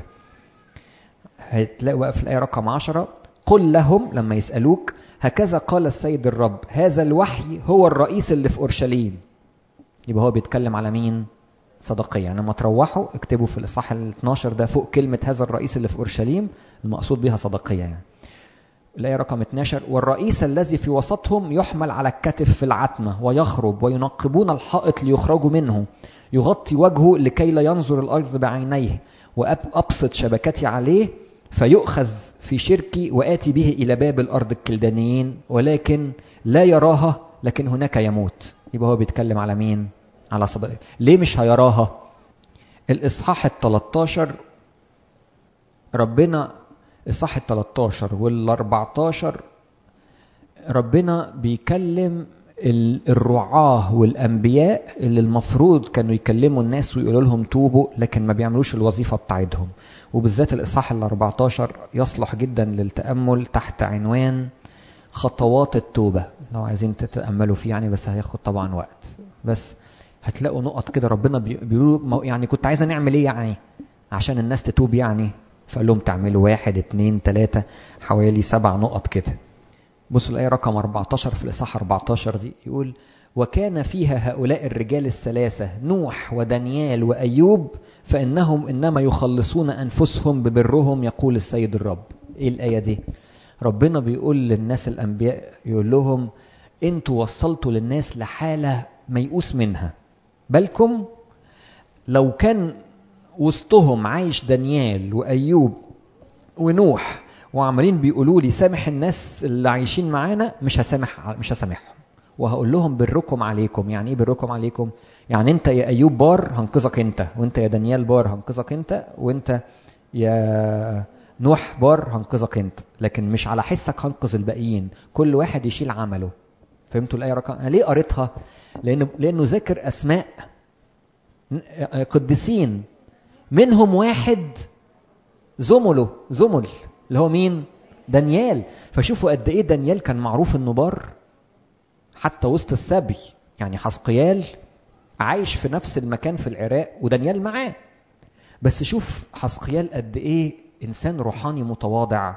هتلاقوا بقى في الآية رقم عشرة قل لهم لما يسألوك هكذا قال السيد الرب هذا الوحي هو الرئيس اللي في أورشليم يبقى هو بيتكلم على مين صدقية يعني لما تروحوا اكتبوا في الإصحاح ال 12 ده فوق كلمة هذا الرئيس اللي في أورشليم المقصود بها صدقية يعني الآية رقم 12 والرئيس الذي في وسطهم يحمل على الكتف في العتمة ويخرج وينقبون الحائط ليخرجوا منه يغطي وجهه لكي لا ينظر الأرض بعينيه وأبسط شبكتي عليه فيؤخذ في شركي وآتي به إلى باب الأرض الكلدانيين ولكن لا يراها لكن هناك يموت يبقى هو بيتكلم على مين على صدق ليه مش هيراها الإصحاح ال 13 ربنا الإصحاح ال 13 وال 14 ربنا بيكلم الرعاة والأنبياء اللي المفروض كانوا يكلموا الناس ويقولوا لهم توبوا لكن ما بيعملوش الوظيفة بتاعتهم وبالذات الإصحاح ال 14 يصلح جدا للتأمل تحت عنوان خطوات التوبة لو عايزين تتأملوا فيه يعني بس هياخد طبعا وقت بس هتلاقوا نقط كده ربنا بيقولوا يعني كنت عايزنا نعمل ايه يعني عشان الناس تتوب يعني فقال لهم تعملوا واحد اتنين تلاتة حوالي سبع نقط كده بصوا الآية رقم 14 في الإصحاح 14 دي يقول وكان فيها هؤلاء الرجال الثلاثة نوح ودانيال وأيوب فإنهم إنما يخلصون أنفسهم ببرهم يقول السيد الرب إيه الآية دي ربنا بيقول للناس الأنبياء يقول لهم أنتوا وصلتوا للناس لحالة ميؤوس منها بالكم لو كان وسطهم عايش دانيال وأيوب ونوح وعمالين بيقولوا لي سامح الناس اللي عايشين معانا مش هسامح مش هسامحهم وهقول لهم بركم عليكم يعني ايه بركم عليكم يعني انت يا ايوب بار هنقذك انت وانت يا دانيال بار هنقذك انت وانت يا نوح بار هنقذك انت لكن مش على حسك هنقذ الباقيين كل واحد يشيل عمله فهمتوا الايه رقم أنا ليه قريتها لانه لانه ذاكر اسماء قديسين منهم واحد زمله زمل اللي هو مين دانيال فشوفوا قد ايه دانيال كان معروف انه بار حتى وسط السبي يعني حسقيال عايش في نفس المكان في العراق ودانيال معاه بس شوف حسقيال قد ايه انسان روحاني متواضع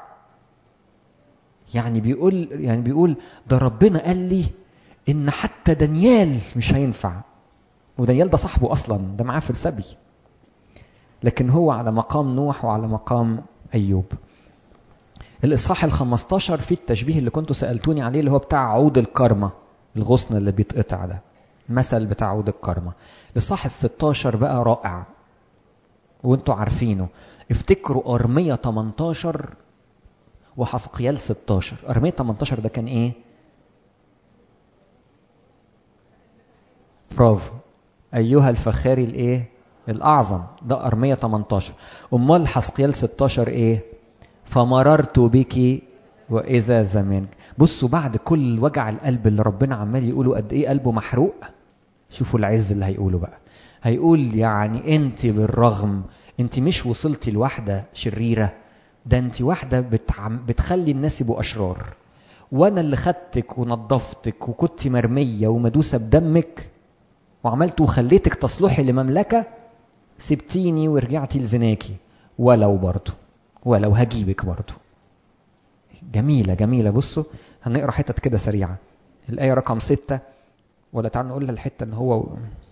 يعني بيقول يعني بيقول ده ربنا قال لي ان حتى دانيال مش هينفع ودانيال ده صاحبه اصلا ده معاه في السبي لكن هو على مقام نوح وعلى مقام ايوب الاصحاح ال 15 في التشبيه اللي كنتوا سالتوني عليه اللي هو بتاع عود الكرمه الغصن اللي بيتقطع ده مثل بتاع عود الكرمه الاصحاح ال 16 بقى رائع وانتوا عارفينه افتكروا ارميه 18 وحسقيال 16 ارميه 18 ده كان ايه برافو ايها الفخاري الايه الاعظم ده ارميه 18 امال حسقيال 16 ايه فمررت بك واذا زمانك بصوا بعد كل وجع القلب اللي ربنا عمال يقوله قد ايه قلبه محروق شوفوا العز اللي هيقوله بقى هيقول يعني انت بالرغم انت مش وصلتي لواحده شريره ده انت واحده بتعم بتخلي الناس يبقوا اشرار وانا اللي خدتك ونظفتك وكنت مرميه ومدوسه بدمك وعملت وخليتك تصلحي لمملكه سبتيني ورجعتي لزناكي ولو برضه ولو هجيبك برضه جميلة جميلة بصوا هنقرا حتت كده سريعة الآية رقم ستة ولا تعال نقول الحتة إن هو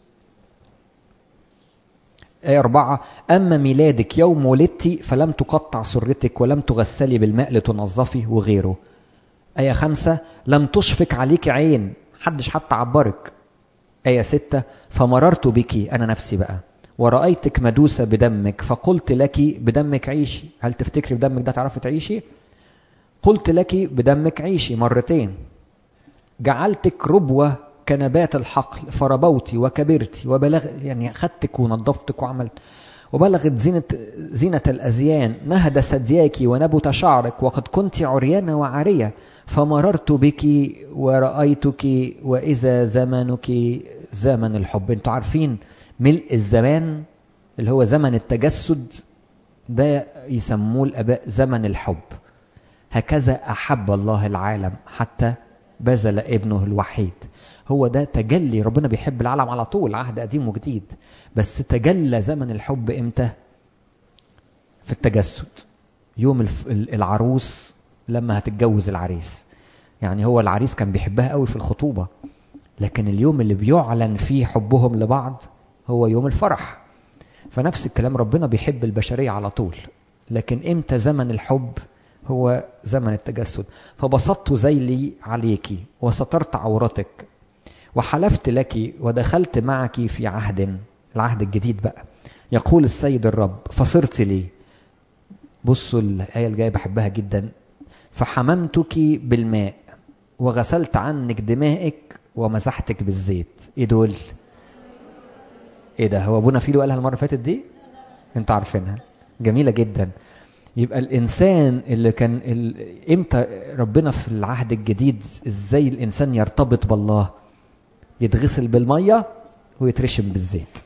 آية أربعة أما ميلادك يوم ولدتي فلم تقطع سرتك ولم تغسلي بالماء لتنظفي وغيره آية خمسة لم تشفق عليك عين حدش حتى عبرك آية ستة فمررت بك أنا نفسي بقى ورأيتك مدوسة بدمك فقلت لك بدمك عيشي هل تفتكري بدمك ده تعرفي تعيشي قلت لك بدمك عيشي مرتين جعلتك ربوة كنبات الحقل فربوت وكبرت وبلغ يعني خدتك ونظفتك وعملت وبلغت زينة زينة الأزيان نهد ثدياك ونبت شعرك وقد كنت عريانة وعارية فمررت بك ورأيتك وإذا زمنك زمن الحب انتوا عارفين ملء الزمان اللي هو زمن التجسد ده يسموه الآباء زمن الحب هكذا أحب الله العالم حتى بذل ابنه الوحيد هو ده تجلي ربنا بيحب العالم على طول عهد قديم وجديد بس تجلى زمن الحب امتى في التجسد يوم العروس لما هتتجوز العريس يعني هو العريس كان بيحبها قوي في الخطوبة لكن اليوم اللي بيعلن فيه حبهم لبعض هو يوم الفرح فنفس الكلام ربنا بيحب البشرية على طول لكن امتى زمن الحب هو زمن التجسد فبسطت ذيلي عليك وسترت عورتك وحلفت لك ودخلت معك في عهد العهد الجديد بقى يقول السيد الرب فصرت لي بصوا الآية الجاية بحبها جدا فحممتك بالماء وغسلت عنك دمائك ومسحتك بالزيت ايه دول ايه ده هو ابونا فيلو قالها المره اللي فاتت دي انتوا عارفينها جميله جدا يبقى الانسان اللي كان ال... امتى ربنا في العهد الجديد ازاي الانسان يرتبط بالله يتغسل بالميه ويترشم بالزيت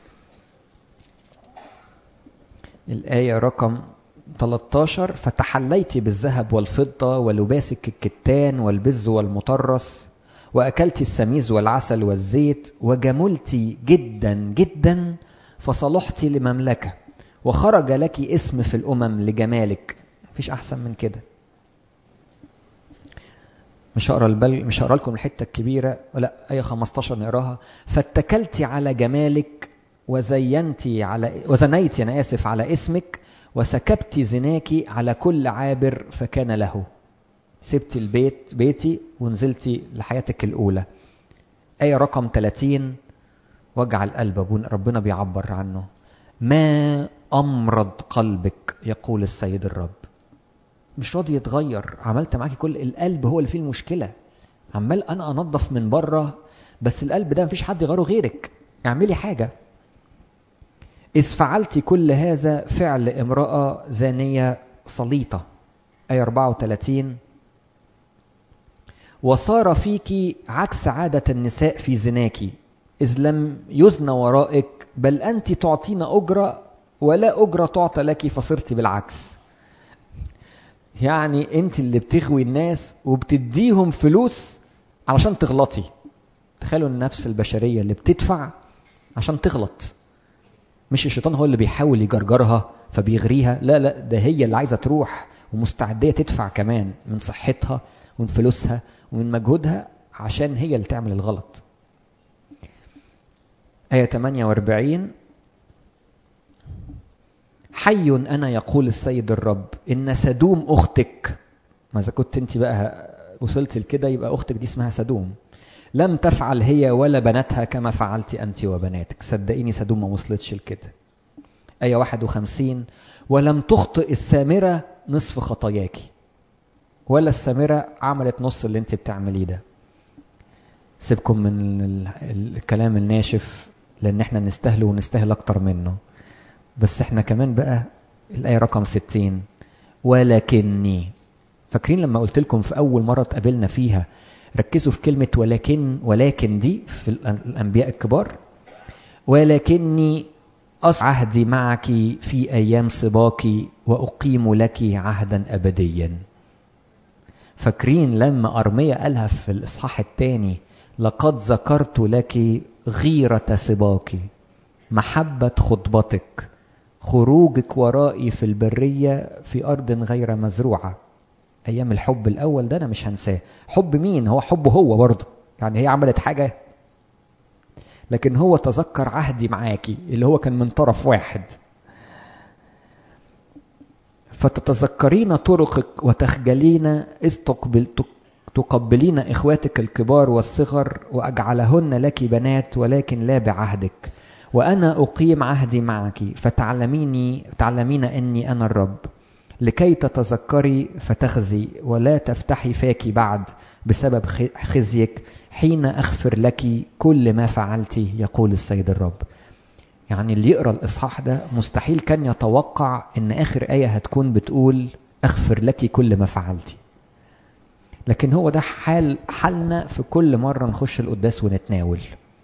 الآية رقم 13 فتحليت بالذهب والفضة ولباسك الكتان والبز والمطرس وأكلت السميز والعسل والزيت وجملت جدا جدا فصلحت لمملكة وخرج لك اسم في الأمم لجمالك مفيش أحسن من كده مش هقرا البل مش هقرا لكم الحته الكبيره لا ايه 15 نقراها فاتكلت على جمالك وزينتي على وزنيت انا اسف على اسمك وسكبت زناك على كل عابر فكان له سبت البيت بيتي ونزلتي لحياتك الاولى ايه رقم 30 وجع القلب ربنا بيعبر عنه ما امرض قلبك يقول السيد الرب مش راضي يتغير عملت معاكي كل القلب هو اللي فيه المشكله عمال انا انظف من بره بس القلب ده مفيش حد يغيره غيرك اعملي حاجه إذ فعلت كل هذا فعل امرأة زانية سليطة آية 34 وصار فيك عكس عادة النساء في زناك إذ لم يزن ورائك بل أنت تعطين أجرة ولا أجرة تعطى لك فصرت بالعكس يعني أنت اللي بتغوي الناس وبتديهم فلوس علشان تغلطي تخيلوا النفس البشرية اللي بتدفع عشان تغلط مش الشيطان هو اللي بيحاول يجرجرها فبيغريها لا لا ده هي اللي عايزه تروح ومستعديه تدفع كمان من صحتها ومن فلوسها ومن مجهودها عشان هي اللي تعمل الغلط آية 48 حي أنا يقول السيد الرب إن سدوم أختك ما إذا كنت أنت بقى وصلت لكده يبقى أختك دي اسمها سدوم لم تفعل هي ولا بناتها كما فعلت أنت وبناتك صدقيني سدوم ما وصلتش لكده آية 51 ولم تخطئ السامرة نصف خطاياك ولا السامرة عملت نص اللي انت بتعمليه ده سيبكم من الكلام الناشف لان احنا نستاهله ونستاهل اكتر منه بس احنا كمان بقى الآية رقم 60 ولكني فاكرين لما قلت لكم في أول مرة اتقابلنا فيها ركزوا في كلمة ولكن ولكن دي في الأنبياء الكبار ولكني أص عهدي معك في أيام صباك وأقيم لك عهدا أبديا فاكرين لما أرميا قالها في الإصحاح الثاني لقد ذكرت لك غيرة صباك محبة خطبتك خروجك ورائي في البرية في أرض غير مزروعة ايام الحب الاول ده انا مش هنساه حب مين هو حبه هو برضه يعني هي عملت حاجه لكن هو تذكر عهدي معاكي اللي هو كان من طرف واحد فتتذكرين طرقك وتخجلين إذ تقبل تقبلين إخواتك الكبار والصغر وأجعلهن لك بنات ولكن لا بعهدك وأنا أقيم عهدي معك فتعلميني تعلمين أني أنا الرب لكي تتذكري فتخزي ولا تفتحي فاك بعد بسبب خزيك حين أغفر لك كل ما فعلت يقول السيد الرب يعني اللي يقرأ الإصحاح ده مستحيل كان يتوقع أن آخر آية هتكون بتقول أغفر لك كل ما فعلت لكن هو ده حال حالنا في كل مرة نخش القداس ونتناول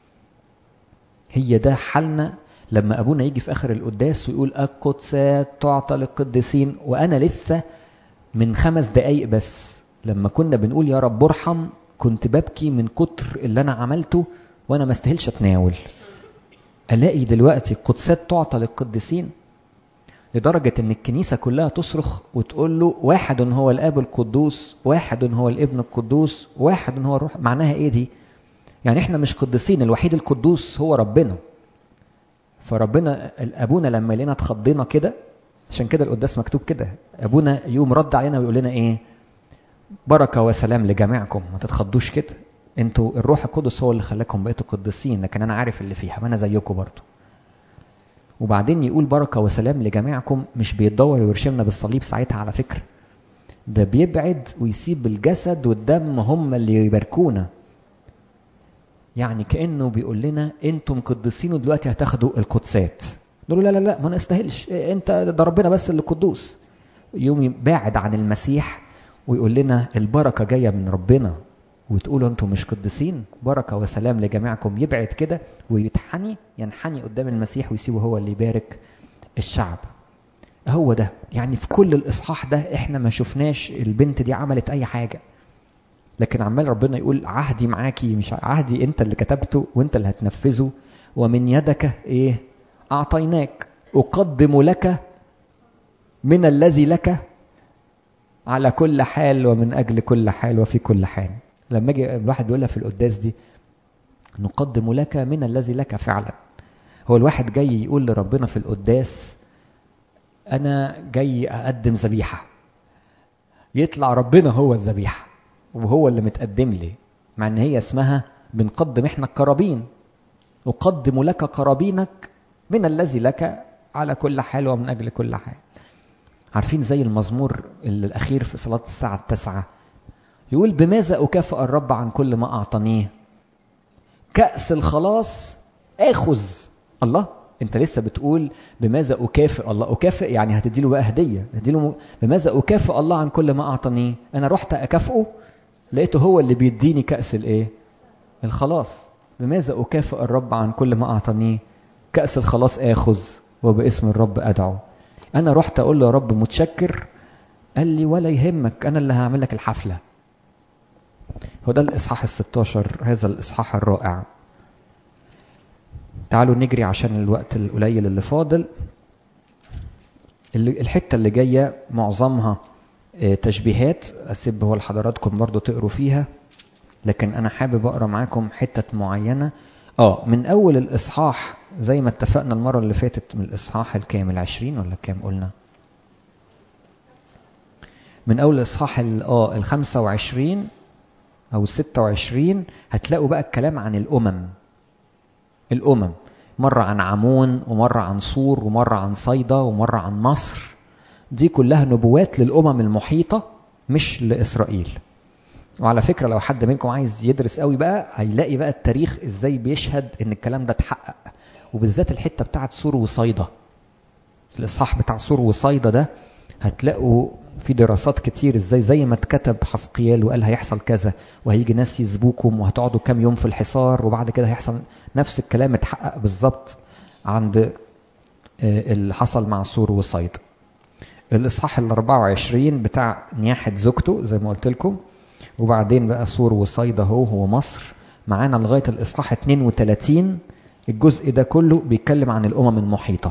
هي ده حالنا لما ابونا يجي في اخر القداس ويقول القدسات تعطى للقديسين وانا لسه من خمس دقايق بس لما كنا بنقول يا رب ارحم كنت ببكي من كتر اللي انا عملته وانا ما استاهلش اتناول الاقي دلوقتي القدسات تعطى للقديسين لدرجة ان الكنيسة كلها تصرخ وتقول له واحد هو الاب القدوس واحد هو الابن القدوس واحد هو الروح معناها ايه دي يعني احنا مش قديسين الوحيد القدوس هو ربنا فربنا ابونا لما لقينا اتخضينا كده عشان كده القداس مكتوب كده ابونا يقوم رد علينا ويقول لنا ايه بركه وسلام لجميعكم ما تتخضوش كده انتوا الروح القدس هو اللي خلاكم بقيتوا قديسين لكن انا عارف اللي فيها ما انا زيكم برضه وبعدين يقول بركه وسلام لجميعكم مش بيتدور ويرشمنا بالصليب ساعتها على فكره ده بيبعد ويسيب الجسد والدم هم اللي يباركونا يعني كانه بيقول لنا انتم قديسين ودلوقتي هتاخدوا القدسات نقول له لا لا لا ما نستاهلش انت ده ربنا بس اللي قدوس يوم باعد عن المسيح ويقول لنا البركه جايه من ربنا وتقولوا انتم مش قديسين بركه وسلام لجميعكم يبعد كده ويتحني ينحني قدام المسيح ويسيبه هو اللي يبارك الشعب هو ده يعني في كل الاصحاح ده احنا ما شفناش البنت دي عملت اي حاجه لكن عمال ربنا يقول عهدي معاكي مش عهدي انت اللي كتبته وانت اللي هتنفذه ومن يدك ايه اعطيناك اقدم لك من الذي لك على كل حال ومن أجل كل حال وفي كل حال لما يجي الواحد بيقولها في القداس دي نقدم لك من الذي لك فعلا هو الواحد جاي يقول لربنا في القداس أنا جاي أقدم ذبيحة يطلع ربنا هو الذبيحة وهو اللي متقدم لي مع ان هي اسمها بنقدم احنا القرابين أقدم لك قرابينك من الذي لك على كل حال ومن أجل كل حال عارفين زي المزمور الأخير في صلاة الساعة التاسعة يقول بماذا أكافئ الرب عن كل ما أعطانيه كأس الخلاص آخذ الله انت لسه بتقول بماذا اكافئ الله اكافئ يعني هتدي له بقى هديه هتدي له بماذا اكافئ الله عن كل ما اعطانيه انا رحت اكافئه لقيته هو اللي بيديني كاس الايه الخلاص بماذا اكافئ الرب عن كل ما اعطانيه كاس الخلاص اخذ وباسم الرب ادعو انا رحت اقول له يا رب متشكر قال لي ولا يهمك انا اللي هعمل لك الحفله هو ده الاصحاح ال16 هذا الاصحاح الرائع تعالوا نجري عشان الوقت القليل اللي فاضل الحته اللي جايه معظمها تشبيهات اسيب هو لحضراتكم برضو تقروا فيها لكن انا حابب اقرا معاكم حتت معينه اه من اول الاصحاح زي ما اتفقنا المره اللي فاتت من الاصحاح الكامل 20 ولا كام قلنا من اول الاصحاح اه ال 25 او ال 26 هتلاقوا بقى الكلام عن الامم الأمم مرة عن عمون ومرة عن صور ومرة عن صيدا ومرة عن مصر دي كلها نبوات للأمم المحيطة مش لإسرائيل وعلى فكرة لو حد منكم عايز يدرس قوي بقى هيلاقي بقى التاريخ ازاي بيشهد ان الكلام ده اتحقق وبالذات الحتة بتاعت سور وصيدا الإصحاح بتاع سور وصيدا ده هتلاقوا في دراسات كتير ازاي زي ما اتكتب حسقيال وقال هيحصل كذا وهيجي ناس يسبوكم وهتقعدوا كام يوم في الحصار وبعد كده هيحصل نفس الكلام اتحقق بالظبط عند اللي حصل مع سور وصيد الاصحاح ال 24 بتاع نياحة زوجته زي ما قلت لكم وبعدين بقى سور وصيد اهو هو مصر معانا لغاية الاصحاح 32 الجزء ده كله بيتكلم عن الامم المحيطه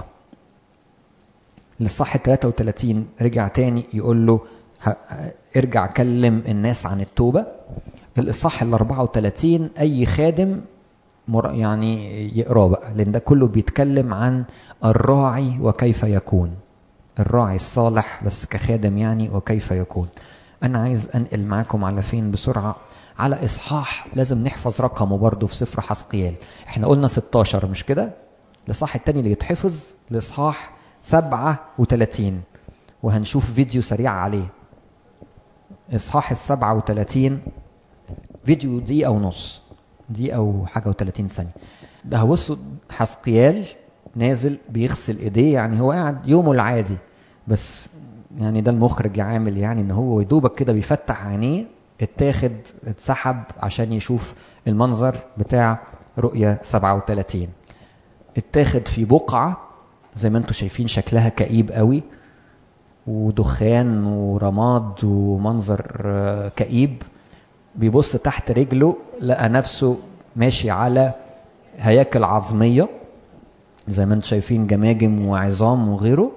للصح 33 رجع تاني يقول له ارجع كلم الناس عن التوبة الإصحاح ال 34 أي خادم يعني يقراه بقى لأن ده كله بيتكلم عن الراعي وكيف يكون الراعي الصالح بس كخادم يعني وكيف يكون أنا عايز أنقل معاكم على فين بسرعة على إصحاح لازم نحفظ رقمه برضه في سفر حسقيال احنا قلنا 16 مش كده الإصحاح التاني اللي يتحفظ الإصحاح 37 وهنشوف فيديو سريع عليه إصحاح ال 37 فيديو دقيقة ونص دقيقة أو حاجة و30 ثانية ده بصوا حسقيال نازل بيغسل ايديه يعني هو قاعد يومه العادي بس يعني ده المخرج عامل يعني ان هو يدوبك كده بيفتح عينيه اتاخد اتسحب عشان يشوف المنظر بتاع رؤية 37 اتاخد في بقعة زي ما انتم شايفين شكلها كئيب قوي ودخان ورماد ومنظر كئيب بيبص تحت رجله لقى نفسه ماشي على هياكل عظمية زي ما انتم شايفين جماجم وعظام وغيره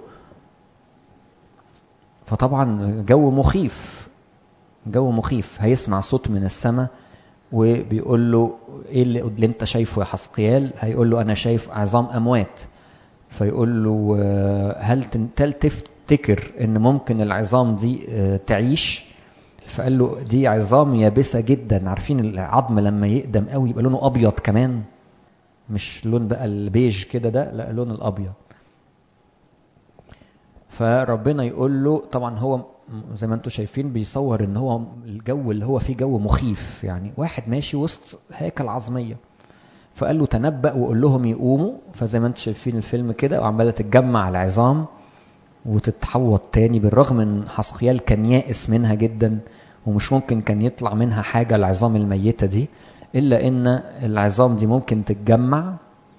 فطبعا جو مخيف جو مخيف هيسمع صوت من السماء وبيقول له ايه اللي, اللي انت شايفه يا حسقيال هيقول له انا شايف عظام اموات فيقول له هل تفتكر ان ممكن العظام دي تعيش فقال له دي عظام يابسه جدا عارفين العظم لما يقدم قوي يبقى لونه ابيض كمان مش لون بقى البيج كده ده لا لون الابيض فربنا يقول له طبعا هو زي ما انتم شايفين بيصور ان هو الجو اللي هو فيه جو مخيف يعني واحد ماشي وسط هيكل عظميه فقال له تنبأ وقول لهم يقوموا فزي ما انتم شايفين الفيلم كده وعماله تتجمع العظام وتتحوط تاني بالرغم ان حسقيال كان يائس منها جدا ومش ممكن كان يطلع منها حاجه العظام الميته دي الا ان العظام دي ممكن تتجمع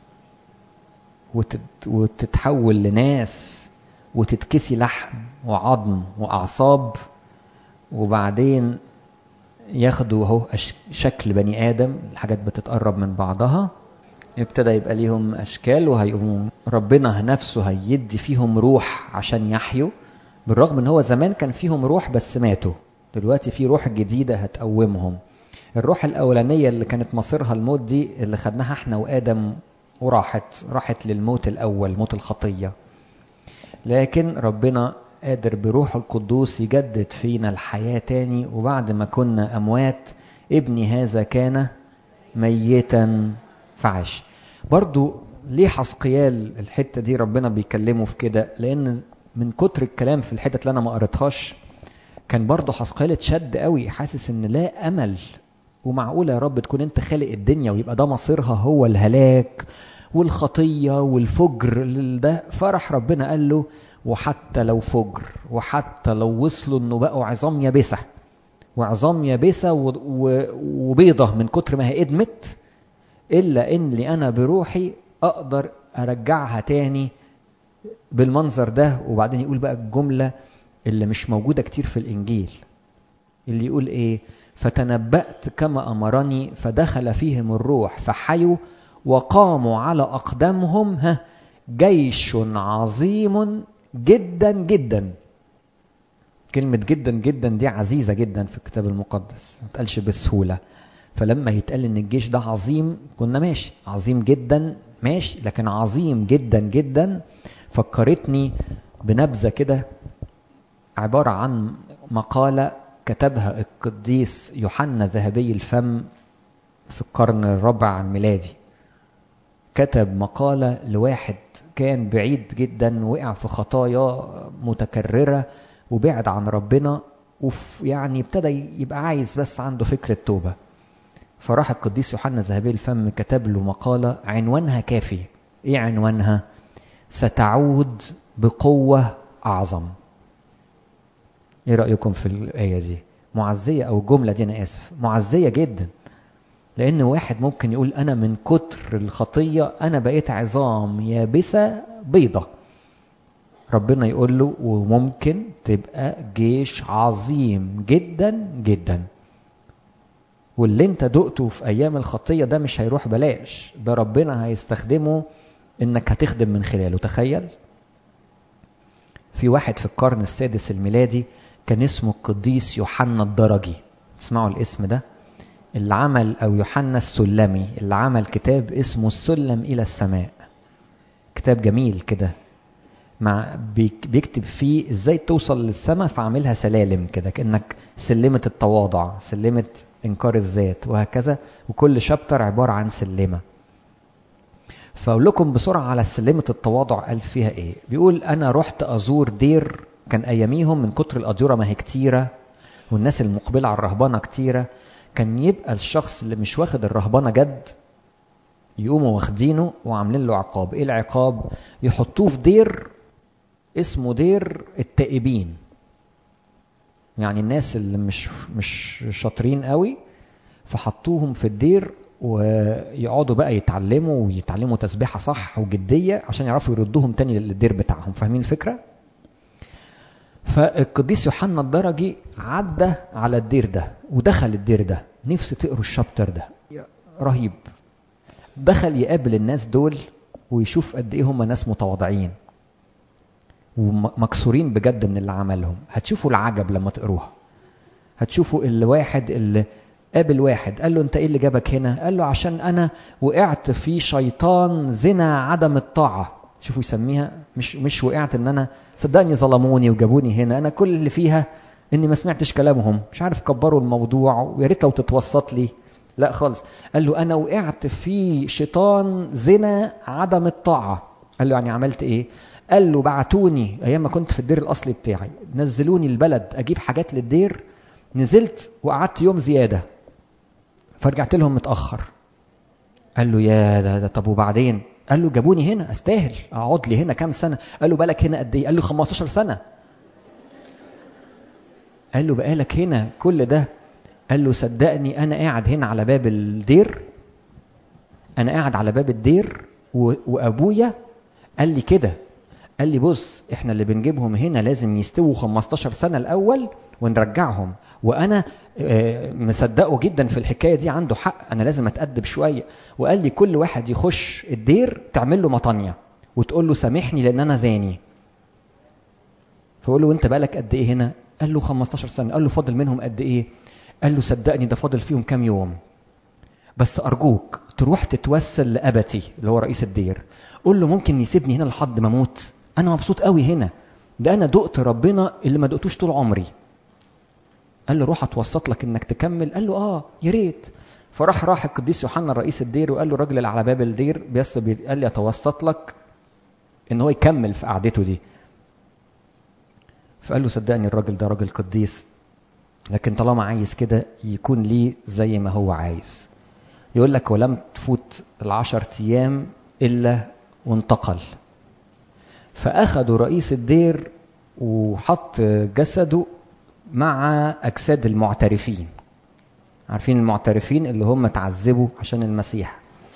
وتتحول لناس وتتكسي لحم وعظم واعصاب وبعدين ياخدوا اهو شكل بني ادم الحاجات بتتقرب من بعضها ابتدى يبقى ليهم اشكال وهيقوموا ربنا نفسه هيدي فيهم روح عشان يحيوا بالرغم ان هو زمان كان فيهم روح بس ماتوا دلوقتي في روح جديدة هتقومهم الروح الأولانية اللي كانت مصيرها الموت دي اللي خدناها احنا وآدم وراحت راحت للموت الأول موت الخطية لكن ربنا قادر بروح القدوس يجدد فينا الحياة تاني وبعد ما كنا أموات ابني هذا كان ميتا فعاش برضو ليه حسقيال الحتة دي ربنا بيكلمه في كده لأن من كتر الكلام في الحتة اللي أنا ما قريتهاش كان برضه حسقيال اتشد قوي حاسس ان لا امل ومعقولة يا رب تكون انت خالق الدنيا ويبقى ده مصيرها هو الهلاك والخطية والفجر ده فرح ربنا قال له وحتى لو فجر وحتى لو وصلوا انه بقوا عظام يابسة وعظام يابسة وبيضة من كتر ما هي ادمت الا ان لي انا بروحي اقدر ارجعها تاني بالمنظر ده وبعدين يقول بقى الجملة اللي مش موجودة كتير في الانجيل اللي يقول ايه فتنبأت كما أمرني فدخل فيهم الروح فحيوا وقاموا على أقدامهم ها جيش عظيم جدا جدا كلمة جدا جدا دي عزيزة جدا في الكتاب المقدس ما تقالش بسهولة فلما يتقال ان الجيش ده عظيم كنا ماشي عظيم جدا ماشي لكن عظيم جدا جدا فكرتني بنبذة كده عبارة عن مقالة كتبها القديس يوحنا ذهبي الفم في القرن الرابع الميلادي كتب مقالة لواحد كان بعيد جدا وقع في خطايا متكررة وبعد عن ربنا ويعني ابتدى يبقى عايز بس عنده فكرة توبة فراح القديس يوحنا ذهبي الفم كتب له مقالة عنوانها كافي ايه عنوانها ستعود بقوة أعظم ايه رأيكم في الآية دي معزية أو الجملة دي أنا آسف معزية جدا لأن واحد ممكن يقول أنا من كتر الخطية أنا بقيت عظام يابسة بيضة ربنا يقول له وممكن تبقى جيش عظيم جدا جدا واللي انت دقته في ايام الخطيه ده مش هيروح بلاش ده ربنا هيستخدمه انك هتخدم من خلاله تخيل في واحد في القرن السادس الميلادي كان اسمه القديس يوحنا الدرجي اسمعوا الاسم ده اللي عمل او يوحنا السلمي اللي عمل كتاب اسمه السلم الى السماء كتاب جميل كده مع بيكتب فيه ازاي توصل للسماء فعاملها سلالم كده كانك سلمه التواضع سلمه انكار الذات وهكذا وكل شابتر عباره عن سلمه فاقول لكم بسرعه على سلمه التواضع قال فيها ايه بيقول انا رحت ازور دير كان اياميهم من كتر الاديره ما هي كتيره والناس المقبله على الرهبنه كتيره كان يبقى الشخص اللي مش واخد الرهبنه جد يقوموا واخدينه وعاملين له عقاب ايه العقاب يحطوه في دير اسمه دير التائبين يعني الناس اللي مش مش شاطرين قوي فحطوهم في الدير ويقعدوا بقى يتعلموا ويتعلموا تسبيحه صح وجديه عشان يعرفوا يردوهم تاني للدير بتاعهم فاهمين الفكره فالقديس يوحنا الدرجي عدى على الدير ده ودخل الدير ده نفسي تقروا الشابتر ده رهيب دخل يقابل الناس دول ويشوف قد ايه هم ناس متواضعين ومكسورين بجد من اللي عملهم هتشوفوا العجب لما تقروها هتشوفوا الواحد اللي قابل واحد قال له انت ايه اللي جابك هنا قال له عشان انا وقعت في شيطان زنا عدم الطاعه شوفوا يسميها مش مش وقعت ان انا صدقني ظلموني وجابوني هنا انا كل اللي فيها اني ما سمعتش كلامهم مش عارف كبروا الموضوع ويا ريت لو تتوسط لي لا خالص قال له انا وقعت في شيطان زنا عدم الطاعه قال له يعني عملت ايه قال له بعتوني ايام ما كنت في الدير الاصلي بتاعي نزلوني البلد اجيب حاجات للدير نزلت وقعدت يوم زياده فرجعت لهم متاخر قال له يا ده, ده طب وبعدين قال له جابوني هنا استاهل اقعد لي هنا كام سنه قال له بالك هنا قد ايه قال له 15 سنه قال له بقالك هنا كل ده قال له صدقني انا قاعد هنا على باب الدير انا قاعد على باب الدير و... وابويا قال لي كده قال لي بص احنا اللي بنجيبهم هنا لازم يستووا 15 سنه الاول ونرجعهم وانا مصدقه جدا في الحكايه دي عنده حق انا لازم اتادب شويه وقال لي كل واحد يخش الدير تعمل له مطانيه وتقول له سامحني لان انا زاني فقول له وانت بقالك قد ايه هنا قال له 15 سنه قال له فاضل منهم قد ايه قال له صدقني ده فاضل فيهم كام يوم بس ارجوك تروح تتوسل لابتي اللي هو رئيس الدير قول له ممكن يسيبني هنا لحد ما اموت انا مبسوط قوي هنا ده انا دقت ربنا اللي ما دقتوش طول عمري قال له روح اتوسط لك انك تكمل قال له اه يا ريت فراح راح القديس يوحنا رئيس الدير وقال له الراجل اللي على باب الدير بس قال لي اتوسط لك ان هو يكمل في قعدته دي فقال له صدقني الراجل ده راجل قديس لكن طالما عايز كده يكون ليه زي ما هو عايز يقول لك ولم تفوت العشر ايام الا وانتقل فاخدوا رئيس الدير وحط جسده مع اجساد المعترفين عارفين المعترفين اللي هم تعذبوا عشان المسيح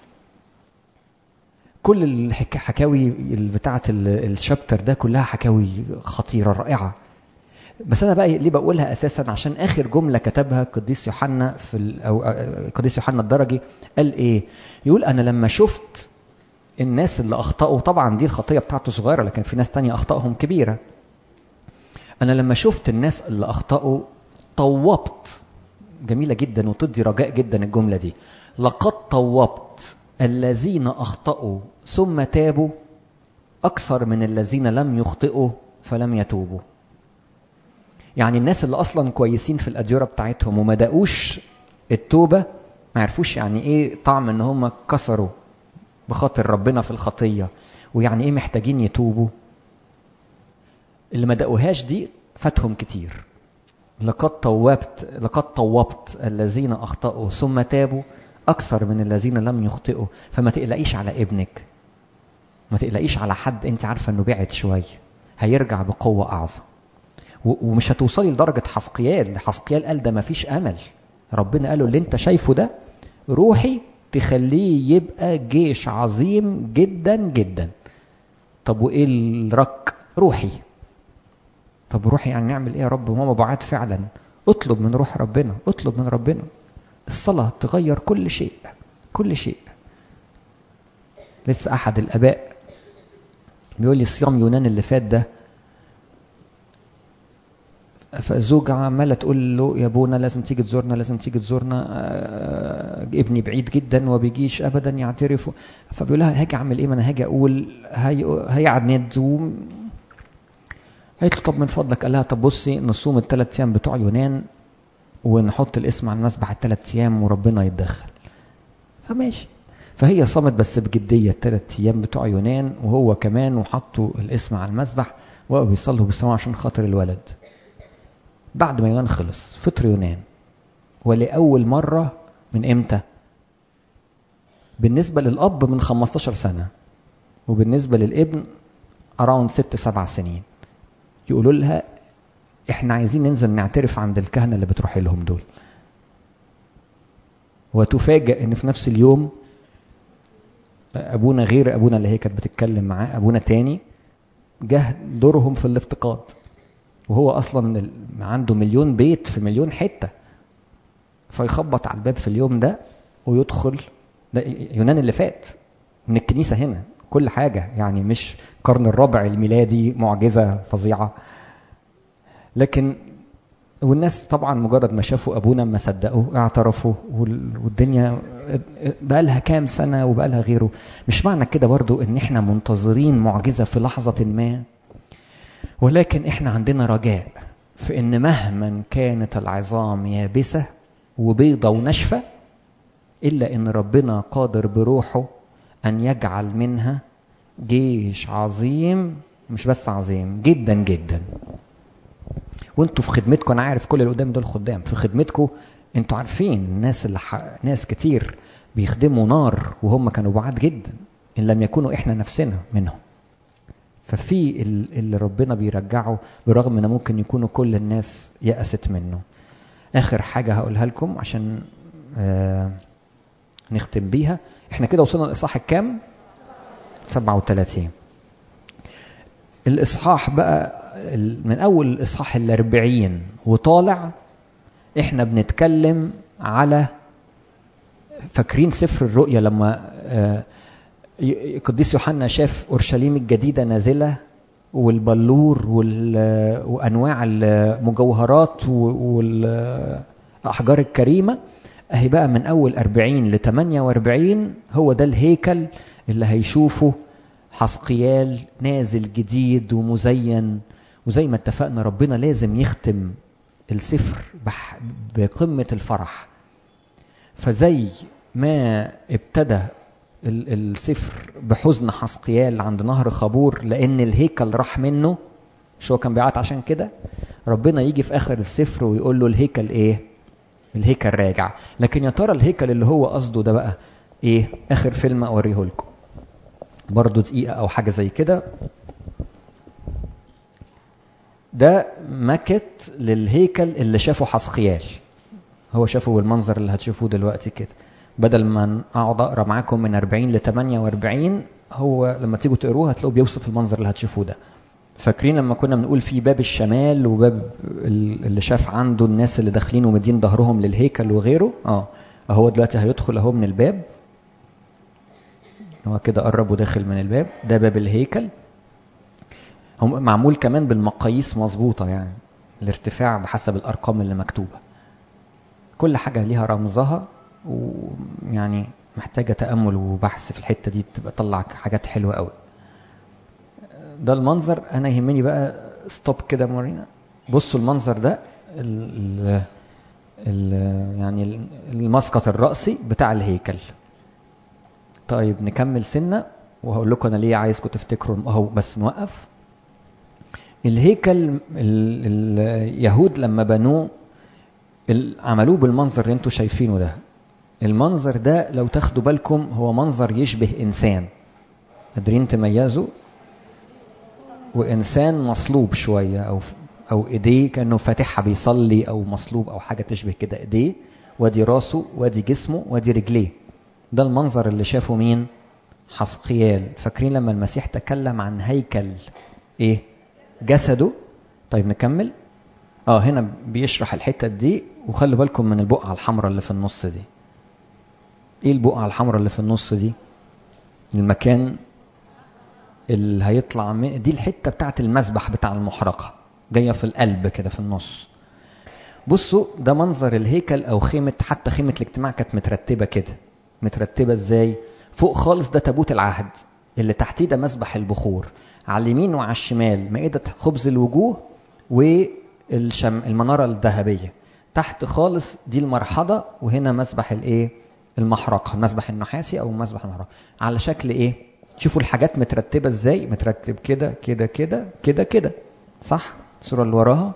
كل الحكاوي بتاعه الشابتر ده كلها حكاوي خطيره رائعه بس انا بقى ليه بقولها اساسا عشان اخر جمله كتبها القديس يوحنا في او القديس يوحنا الدرجي قال ايه يقول انا لما شفت الناس اللي اخطاوا طبعا دي الخطيه بتاعته صغيره لكن في ناس تانية اخطائهم كبيره انا لما شفت الناس اللي اخطاوا طوبت جميله جدا وتدي رجاء جدا الجمله دي لقد طوبت الذين اخطاوا ثم تابوا اكثر من الذين لم يخطئوا فلم يتوبوا يعني الناس اللي اصلا كويسين في الاديره بتاعتهم وما دقوش التوبه ما عرفوش يعني ايه طعم ان هم كسروا بخاطر ربنا في الخطيه ويعني ايه محتاجين يتوبوا اللي ما دقوهاش دي فاتهم كتير لقد طوبت لقد طوبت الذين اخطاوا ثم تابوا اكثر من الذين لم يخطئوا فما تقلقيش على ابنك ما تقلقيش على حد انت عارفه انه بعد شويه هيرجع بقوه اعظم ومش هتوصلي لدرجه حسقيال حسقيال قال ده ما فيش امل ربنا قاله اللي انت شايفه ده روحي تخليه يبقى جيش عظيم جدا جدا طب وايه الرك روحي طب روحي يعني نعمل ايه يا رب وماما بعاد فعلا اطلب من روح ربنا اطلب من ربنا الصلاة تغير كل شيء كل شيء لسه احد الاباء بيقول لي صيام يونان اللي فات ده فالزوجة عمالة تقول له يا ابونا لازم تيجي تزورنا لازم تيجي تزورنا آه ابني بعيد جدا وما بيجيش ابدا يعترف فبيقول لها هاجي اعمل ايه ما انا هاجي اقول هي هيقعد ند قالت له طب من فضلك قال لها طب بصي نصوم الثلاث ايام بتوع يونان ونحط الاسم على المسبح الثلاث ايام وربنا يتدخل فماشي فهي صامت بس بجديه الثلاث ايام بتوع يونان وهو كمان وحطوا الاسم على المسبح وقفوا بيصلوا بالسماء عشان خاطر الولد بعد ما يونان خلص فطر يونان ولأول مرة من امتى؟ بالنسبة للأب من 15 سنة وبالنسبة للابن أراوند ست سبع سنين يقولوا لها احنا عايزين ننزل نعترف عند الكهنة اللي بتروح لهم دول وتفاجأ ان في نفس اليوم ابونا غير ابونا اللي هي كانت بتتكلم معاه ابونا تاني جه دورهم في الافتقاد وهو اصلا عنده مليون بيت في مليون حته فيخبط على الباب في اليوم ده ويدخل ده يونان اللي فات من الكنيسه هنا كل حاجه يعني مش القرن الرابع الميلادي معجزه فظيعه لكن والناس طبعا مجرد ما شافوا ابونا ما صدقوا اعترفوا والدنيا بقى لها كام سنه وبقى لها غيره مش معنى كده برضو ان احنا منتظرين معجزه في لحظه ما ولكن احنا عندنا رجاء في ان مهما كانت العظام يابسه وبيضه وناشفه الا ان ربنا قادر بروحه ان يجعل منها جيش عظيم مش بس عظيم جدا جدا وانتوا في خدمتكم انا عارف كل اللي قدام دول خدام في خدمتكم انتوا عارفين الناس اللي ح... ناس كتير بيخدموا نار وهم كانوا بعاد جدا ان لم يكونوا احنا نفسنا منهم ففي اللي ربنا بيرجعه برغم ان ممكن يكونوا كل الناس يأست منه اخر حاجه هقولها لكم عشان آه نختم بيها احنا كده وصلنا الاصحاح الكام 37 الاصحاح بقى من اول الاصحاح الاربعين وطالع احنا بنتكلم على فاكرين سفر الرؤيا لما القديس يوحنا شاف اورشليم الجديده نازله والبلور وال... وانواع المجوهرات والاحجار الكريمه اهي بقى من اول 40 ل 48 هو ده الهيكل اللي هيشوفه حسقيال نازل جديد ومزين وزي ما اتفقنا ربنا لازم يختم السفر بح... بقمه الفرح فزي ما ابتدى السفر بحزن حسقيال عند نهر خابور لان الهيكل راح منه مش هو كان بيعيط عشان كده ربنا يجي في اخر السفر ويقول له الهيكل ايه الهيكل راجع لكن يا ترى الهيكل اللي هو قصده ده بقى ايه اخر فيلم اوريه لكم برضه دقيقه او حاجه زي كده ده ماكت للهيكل اللي شافه حسقيال هو شافه بالمنظر اللي هتشوفوه دلوقتي كده بدل ما اقعد اقرا معاكم من 40 ل 48 هو لما تيجوا تقروه هتلاقوا بيوصف المنظر اللي هتشوفوه ده فاكرين لما كنا بنقول في باب الشمال وباب اللي شاف عنده الناس اللي داخلين ومدين ظهرهم للهيكل وغيره اه اهو دلوقتي هيدخل اهو من الباب هو كده قرب وداخل من الباب ده باب الهيكل هم معمول كمان بالمقاييس مظبوطه يعني الارتفاع بحسب الارقام اللي مكتوبه كل حاجه ليها رمزها ويعني محتاجه تامل وبحث في الحته دي تبقى تطلع حاجات حلوه قوي ده المنظر انا يهمني بقى ستوب كده مورينا بصوا المنظر ده ال ال يعني المسقط الرأسي بتاع الهيكل طيب نكمل سنة وهقول لكم انا ليه عايزكم تفتكروا اهو بس نوقف الهيكل اليهود لما بنوه عملوه بالمنظر اللي انتوا شايفينه ده المنظر ده لو تاخدوا بالكم هو منظر يشبه انسان قادرين تميزوا وانسان مصلوب شويه او او ايديه كانه فاتحها بيصلي او مصلوب او حاجه تشبه كده ايديه وادي راسه وادي جسمه وادي رجليه ده المنظر اللي شافه مين حسقيال فاكرين لما المسيح تكلم عن هيكل ايه جسده طيب نكمل اه هنا بيشرح الحته دي وخلوا بالكم من البقعه الحمراء اللي في النص دي ايه البقعه الحمراء اللي في النص دي المكان اللي هيطلع من دي الحته بتاعت المسبح بتاع المحرقه جايه في القلب كده في النص بصوا ده منظر الهيكل او خيمه حتى خيمه الاجتماع كانت مترتبه كده مترتبه ازاي فوق خالص ده تابوت العهد اللي تحتيه ده مسبح البخور على اليمين وعلى الشمال مائده خبز الوجوه والشم المناره الذهبيه تحت خالص دي المرحضه وهنا مسبح الايه المحرقه المسبح النحاسي او مسبح المحرقه على شكل ايه شوفوا الحاجات مترتبه ازاي مترتب كده كده كده كده كده صح الصوره اللي وراها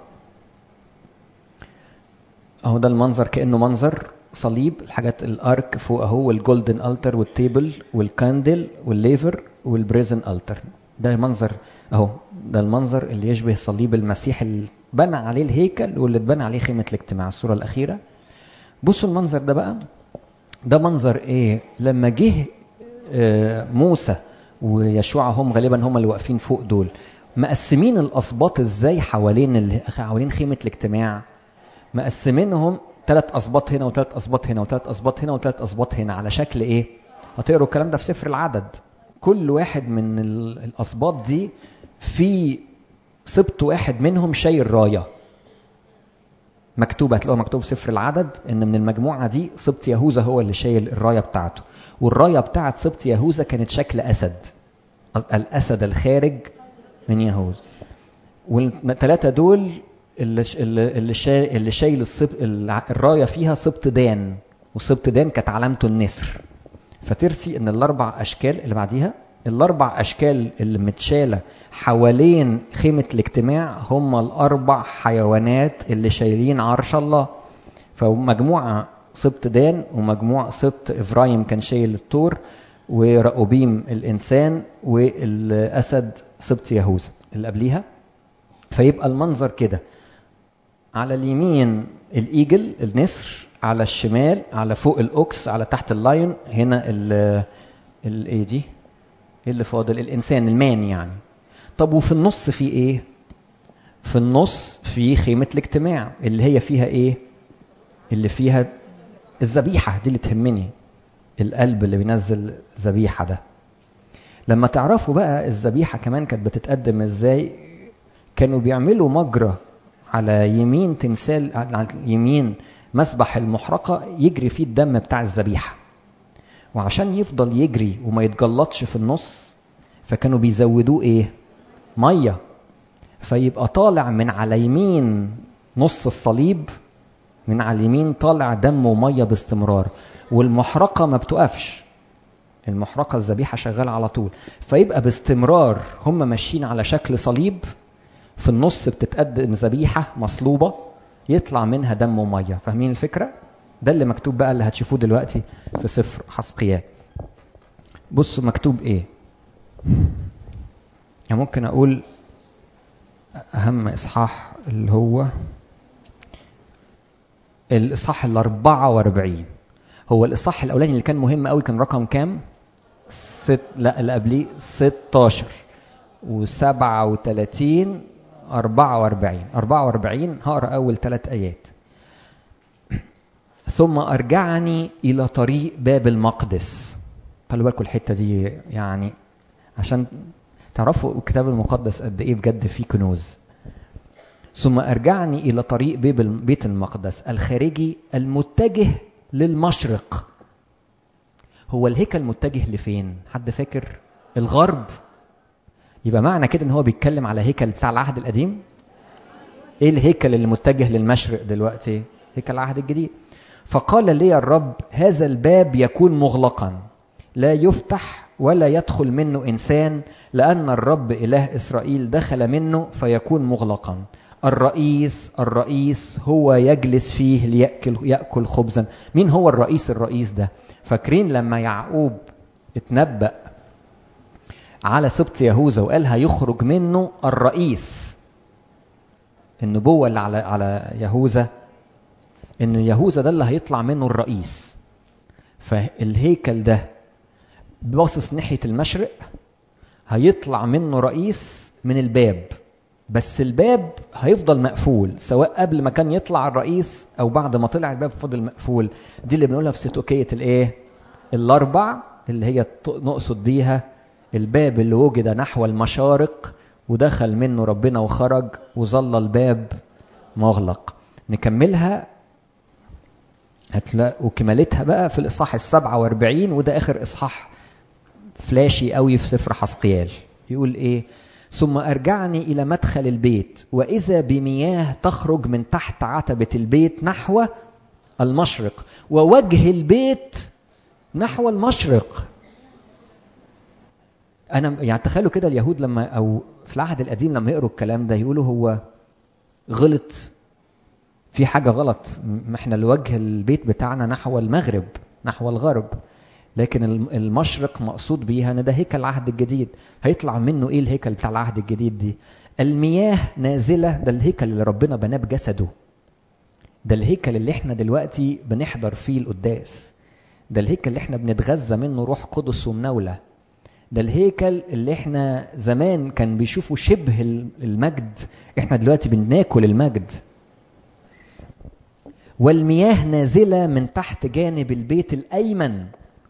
اهو ده المنظر كانه منظر صليب الحاجات الارك فوق اهو والجولدن التر والتيبل والكاندل والليفر والبريزن التر ده منظر اهو ده المنظر اللي يشبه صليب المسيح اللي بنى عليه الهيكل واللي اتبنى عليه خيمه الاجتماع الصوره الاخيره بصوا المنظر ده بقى ده منظر ايه لما جه موسى ويشوع هم غالبا هم اللي واقفين فوق دول مقسمين الاسباط ازاي حوالين حوالين خيمه الاجتماع مقسمينهم ثلاث اسباط هنا وثلاث اسباط هنا وثلاث اسباط هنا وثلاث اسباط هنا على شكل ايه هتقروا الكلام ده في سفر العدد كل واحد من الاسباط دي في سبط واحد منهم شايل رايه مكتوبه هتلاقوها مكتوب سفر العدد ان من المجموعه دي سبط يهوذا هو اللي شايل الرايه بتاعته والرايه بتاعت سبط يهوذا كانت شكل اسد الاسد الخارج من يهوذا والثلاثه دول اللي اللي شايل اللي شايل السبط الرايه فيها سبط دان وسبط دان كانت علامته النسر فترسي ان الاربع اشكال اللي بعديها الاربع اشكال اللي متشاله حوالين خيمه الاجتماع هم الاربع حيوانات اللي شايلين عرش الله فمجموعه سبط دان ومجموعه سبط افرايم كان شايل الطور ورأوبيم الانسان والاسد سبط يهوذا اللي قبليها فيبقى المنظر كده على اليمين الايجل النسر على الشمال على فوق الاوكس على تحت اللايون هنا ال ايه دي ايه اللي فاضل الانسان المان يعني طب وفي النص في ايه في النص في خيمة الاجتماع اللي هي فيها ايه اللي فيها الذبيحة دي اللي تهمني القلب اللي بينزل ذبيحة ده لما تعرفوا بقى الذبيحة كمان كانت بتتقدم ازاي كانوا بيعملوا مجرى على يمين تمثال على يمين مسبح المحرقة يجري فيه الدم بتاع الذبيحة وعشان يفضل يجري وما يتجلطش في النص فكانوا بيزودوه ايه مية فيبقى طالع من على يمين نص الصليب من على اليمين طالع دم ومية باستمرار والمحرقة ما بتقفش المحرقة الذبيحة شغالة على طول فيبقى باستمرار هم ماشيين على شكل صليب في النص بتتقدم ذبيحة مصلوبة يطلع منها دم ومية فاهمين الفكرة؟ ده اللي مكتوب بقى اللي هتشوفوه دلوقتي في سفر حسقيال بصوا مكتوب ايه يعني ممكن اقول اهم اصحاح اللي هو الاصحاح ال 44 هو الاصحاح الاولاني اللي كان مهم قوي كان رقم كام ست لا اللي قبليه 16 و37 44 44 هقرا اول ثلاث ايات ثم ارجعني الى طريق باب المقدس خلوا بالكم الحته دي يعني عشان تعرفوا الكتاب المقدس قد ايه بجد فيه كنوز ثم ارجعني الى طريق بيت المقدس الخارجي المتجه للمشرق هو الهيكل متجه لفين حد فاكر الغرب يبقى معنى كده ان هو بيتكلم على هيكل بتاع العهد القديم ايه الهيكل اللي متجه للمشرق دلوقتي هيكل العهد الجديد فقال لي الرب هذا الباب يكون مغلقا لا يفتح ولا يدخل منه انسان لان الرب اله اسرائيل دخل منه فيكون مغلقا الرئيس الرئيس هو يجلس فيه ليأكل يأكل خبزا مين هو الرئيس الرئيس ده فاكرين لما يعقوب اتنبأ على سبط يهوذا وقال هيخرج منه الرئيس النبوة اللي على على يهوذا ان يهوذا ده اللي هيطلع منه الرئيس فالهيكل ده باصص ناحية المشرق هيطلع منه رئيس من الباب بس الباب هيفضل مقفول سواء قبل ما كان يطلع الرئيس او بعد ما طلع الباب فضل مقفول دي اللي بنقولها في ستوكية الايه الاربع اللي هي نقصد بيها الباب اللي وجد نحو المشارق ودخل منه ربنا وخرج وظل الباب مغلق نكملها هتلاقوا كمالتها بقى في الاصحاح السبعة واربعين وده اخر اصحاح فلاشي قوي في سفر حسقيال يقول ايه ثم ارجعني الى مدخل البيت واذا بمياه تخرج من تحت عتبة البيت نحو المشرق ووجه البيت نحو المشرق انا يعني تخيلوا كده اليهود لما او في العهد القديم لما يقروا الكلام ده يقولوا هو غلط في حاجة غلط ما احنا الوجه البيت بتاعنا نحو المغرب نحو الغرب لكن المشرق مقصود بيها ان ده هيكل العهد الجديد هيطلع منه ايه الهيكل بتاع العهد الجديد دي المياه نازلة ده الهيكل اللي ربنا بناه بجسده ده الهيكل اللي احنا دلوقتي بنحضر فيه القداس ده الهيكل اللي احنا بنتغذى منه روح قدس ومناولة ده الهيكل اللي احنا زمان كان بيشوفوا شبه المجد احنا دلوقتي بناكل المجد والمياه نازلة من تحت جانب البيت الأيمن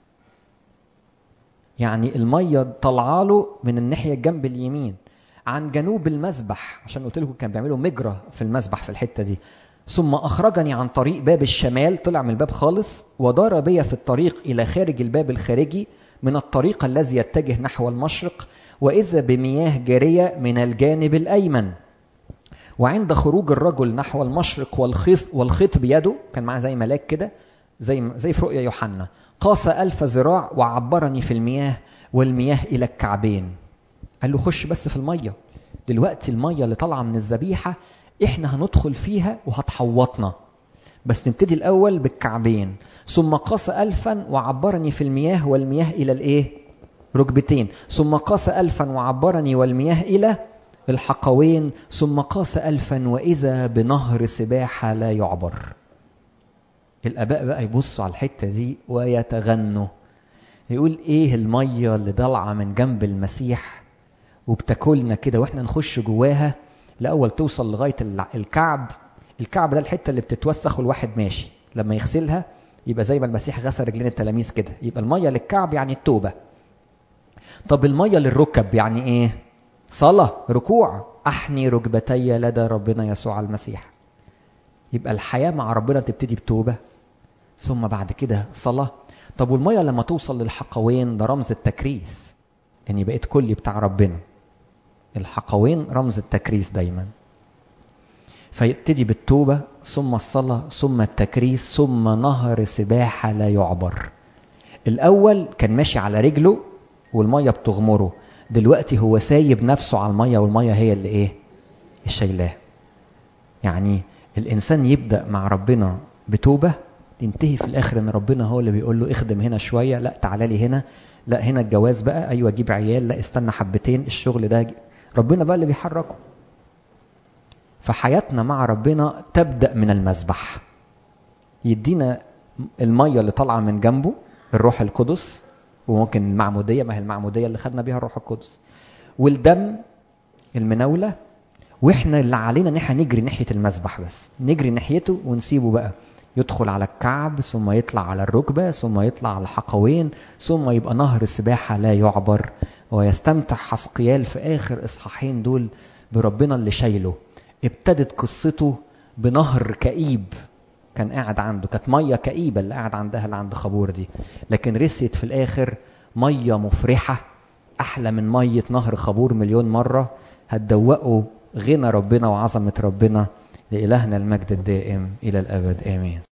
يعني المية طالعه له من الناحية الجنب اليمين عن جنوب المسبح عشان قلت لكم كان بيعملوا مجرى في المسبح في الحتة دي ثم أخرجني عن طريق باب الشمال طلع من الباب خالص ودار بي في الطريق إلى خارج الباب الخارجي من الطريق الذي يتجه نحو المشرق وإذا بمياه جارية من الجانب الأيمن وعند خروج الرجل نحو المشرق والخيط والخيط بيده كان معاه زي ملاك كده زي زي في رؤيا يوحنا قاس ألف ذراع وعبرني في المياه والمياه إلى الكعبين قال له خش بس في المية دلوقتي المية اللي طالعة من الذبيحة احنا هندخل فيها وهتحوطنا بس نبتدي الأول بالكعبين ثم قاس ألفا وعبرني في المياه والمياه إلى الإيه؟ ركبتين ثم قاس ألفا وعبرني والمياه إلى الحقوين ثم قاس ألفا وإذا بنهر سباحة لا يعبر الآباء بقى يبصوا على الحتة دي ويتغنوا يقول إيه المية اللي ضالعة من جنب المسيح وبتاكلنا كده وإحنا نخش جواها الأول توصل لغاية الكعب الكعب ده الحتة اللي بتتوسخ والواحد ماشي لما يغسلها يبقى زي ما المسيح غسل رجلين التلاميذ كده يبقى المية للكعب يعني التوبة طب المية للركب يعني ايه صلاة ركوع احني ركبتي لدى ربنا يسوع المسيح يبقى الحياة مع ربنا تبتدي بتوبة ثم بعد كده صلاة طب والمية لما توصل للحقوين ده رمز التكريس اني بقيت كلي بتاع ربنا الحقوين رمز التكريس دايما فيبتدي بالتوبة ثم الصلاة ثم التكريس ثم نهر سباحة لا يعبر الأول كان ماشي على رجله والمية بتغمره دلوقتي هو سايب نفسه على المية والمية هي اللي ايه الشايلاه يعني الإنسان يبدأ مع ربنا بتوبة تنتهي في الآخر إن ربنا هو اللي بيقول له اخدم هنا شوية لا تعالى لي هنا لا هنا الجواز بقى أيوة جيب عيال لا استنى حبتين الشغل ده ربنا بقى اللي بيحركه فحياتنا مع ربنا تبدأ من المذبح يدينا المية اللي طالعة من جنبه الروح القدس وممكن المعمودية ما هي المعمودية اللي خدنا بيها الروح القدس والدم المناولة واحنا اللي علينا ان احنا نجري ناحية المذبح بس نجري ناحيته ونسيبه بقى يدخل على الكعب ثم يطلع على الركبة ثم يطلع على الحقوين ثم يبقى نهر سباحة لا يعبر ويستمتع حسقيال في آخر إصحاحين دول بربنا اللي شايله ابتدت قصته بنهر كئيب كان قاعد عنده كانت ميه كئيبه اللي قاعد عندها اللي عند خبور دي لكن رسيت في الاخر ميه مفرحه احلى من ميه نهر خبور مليون مره هتدوقوا غنى ربنا وعظمه ربنا لالهنا المجد الدائم الى الابد امين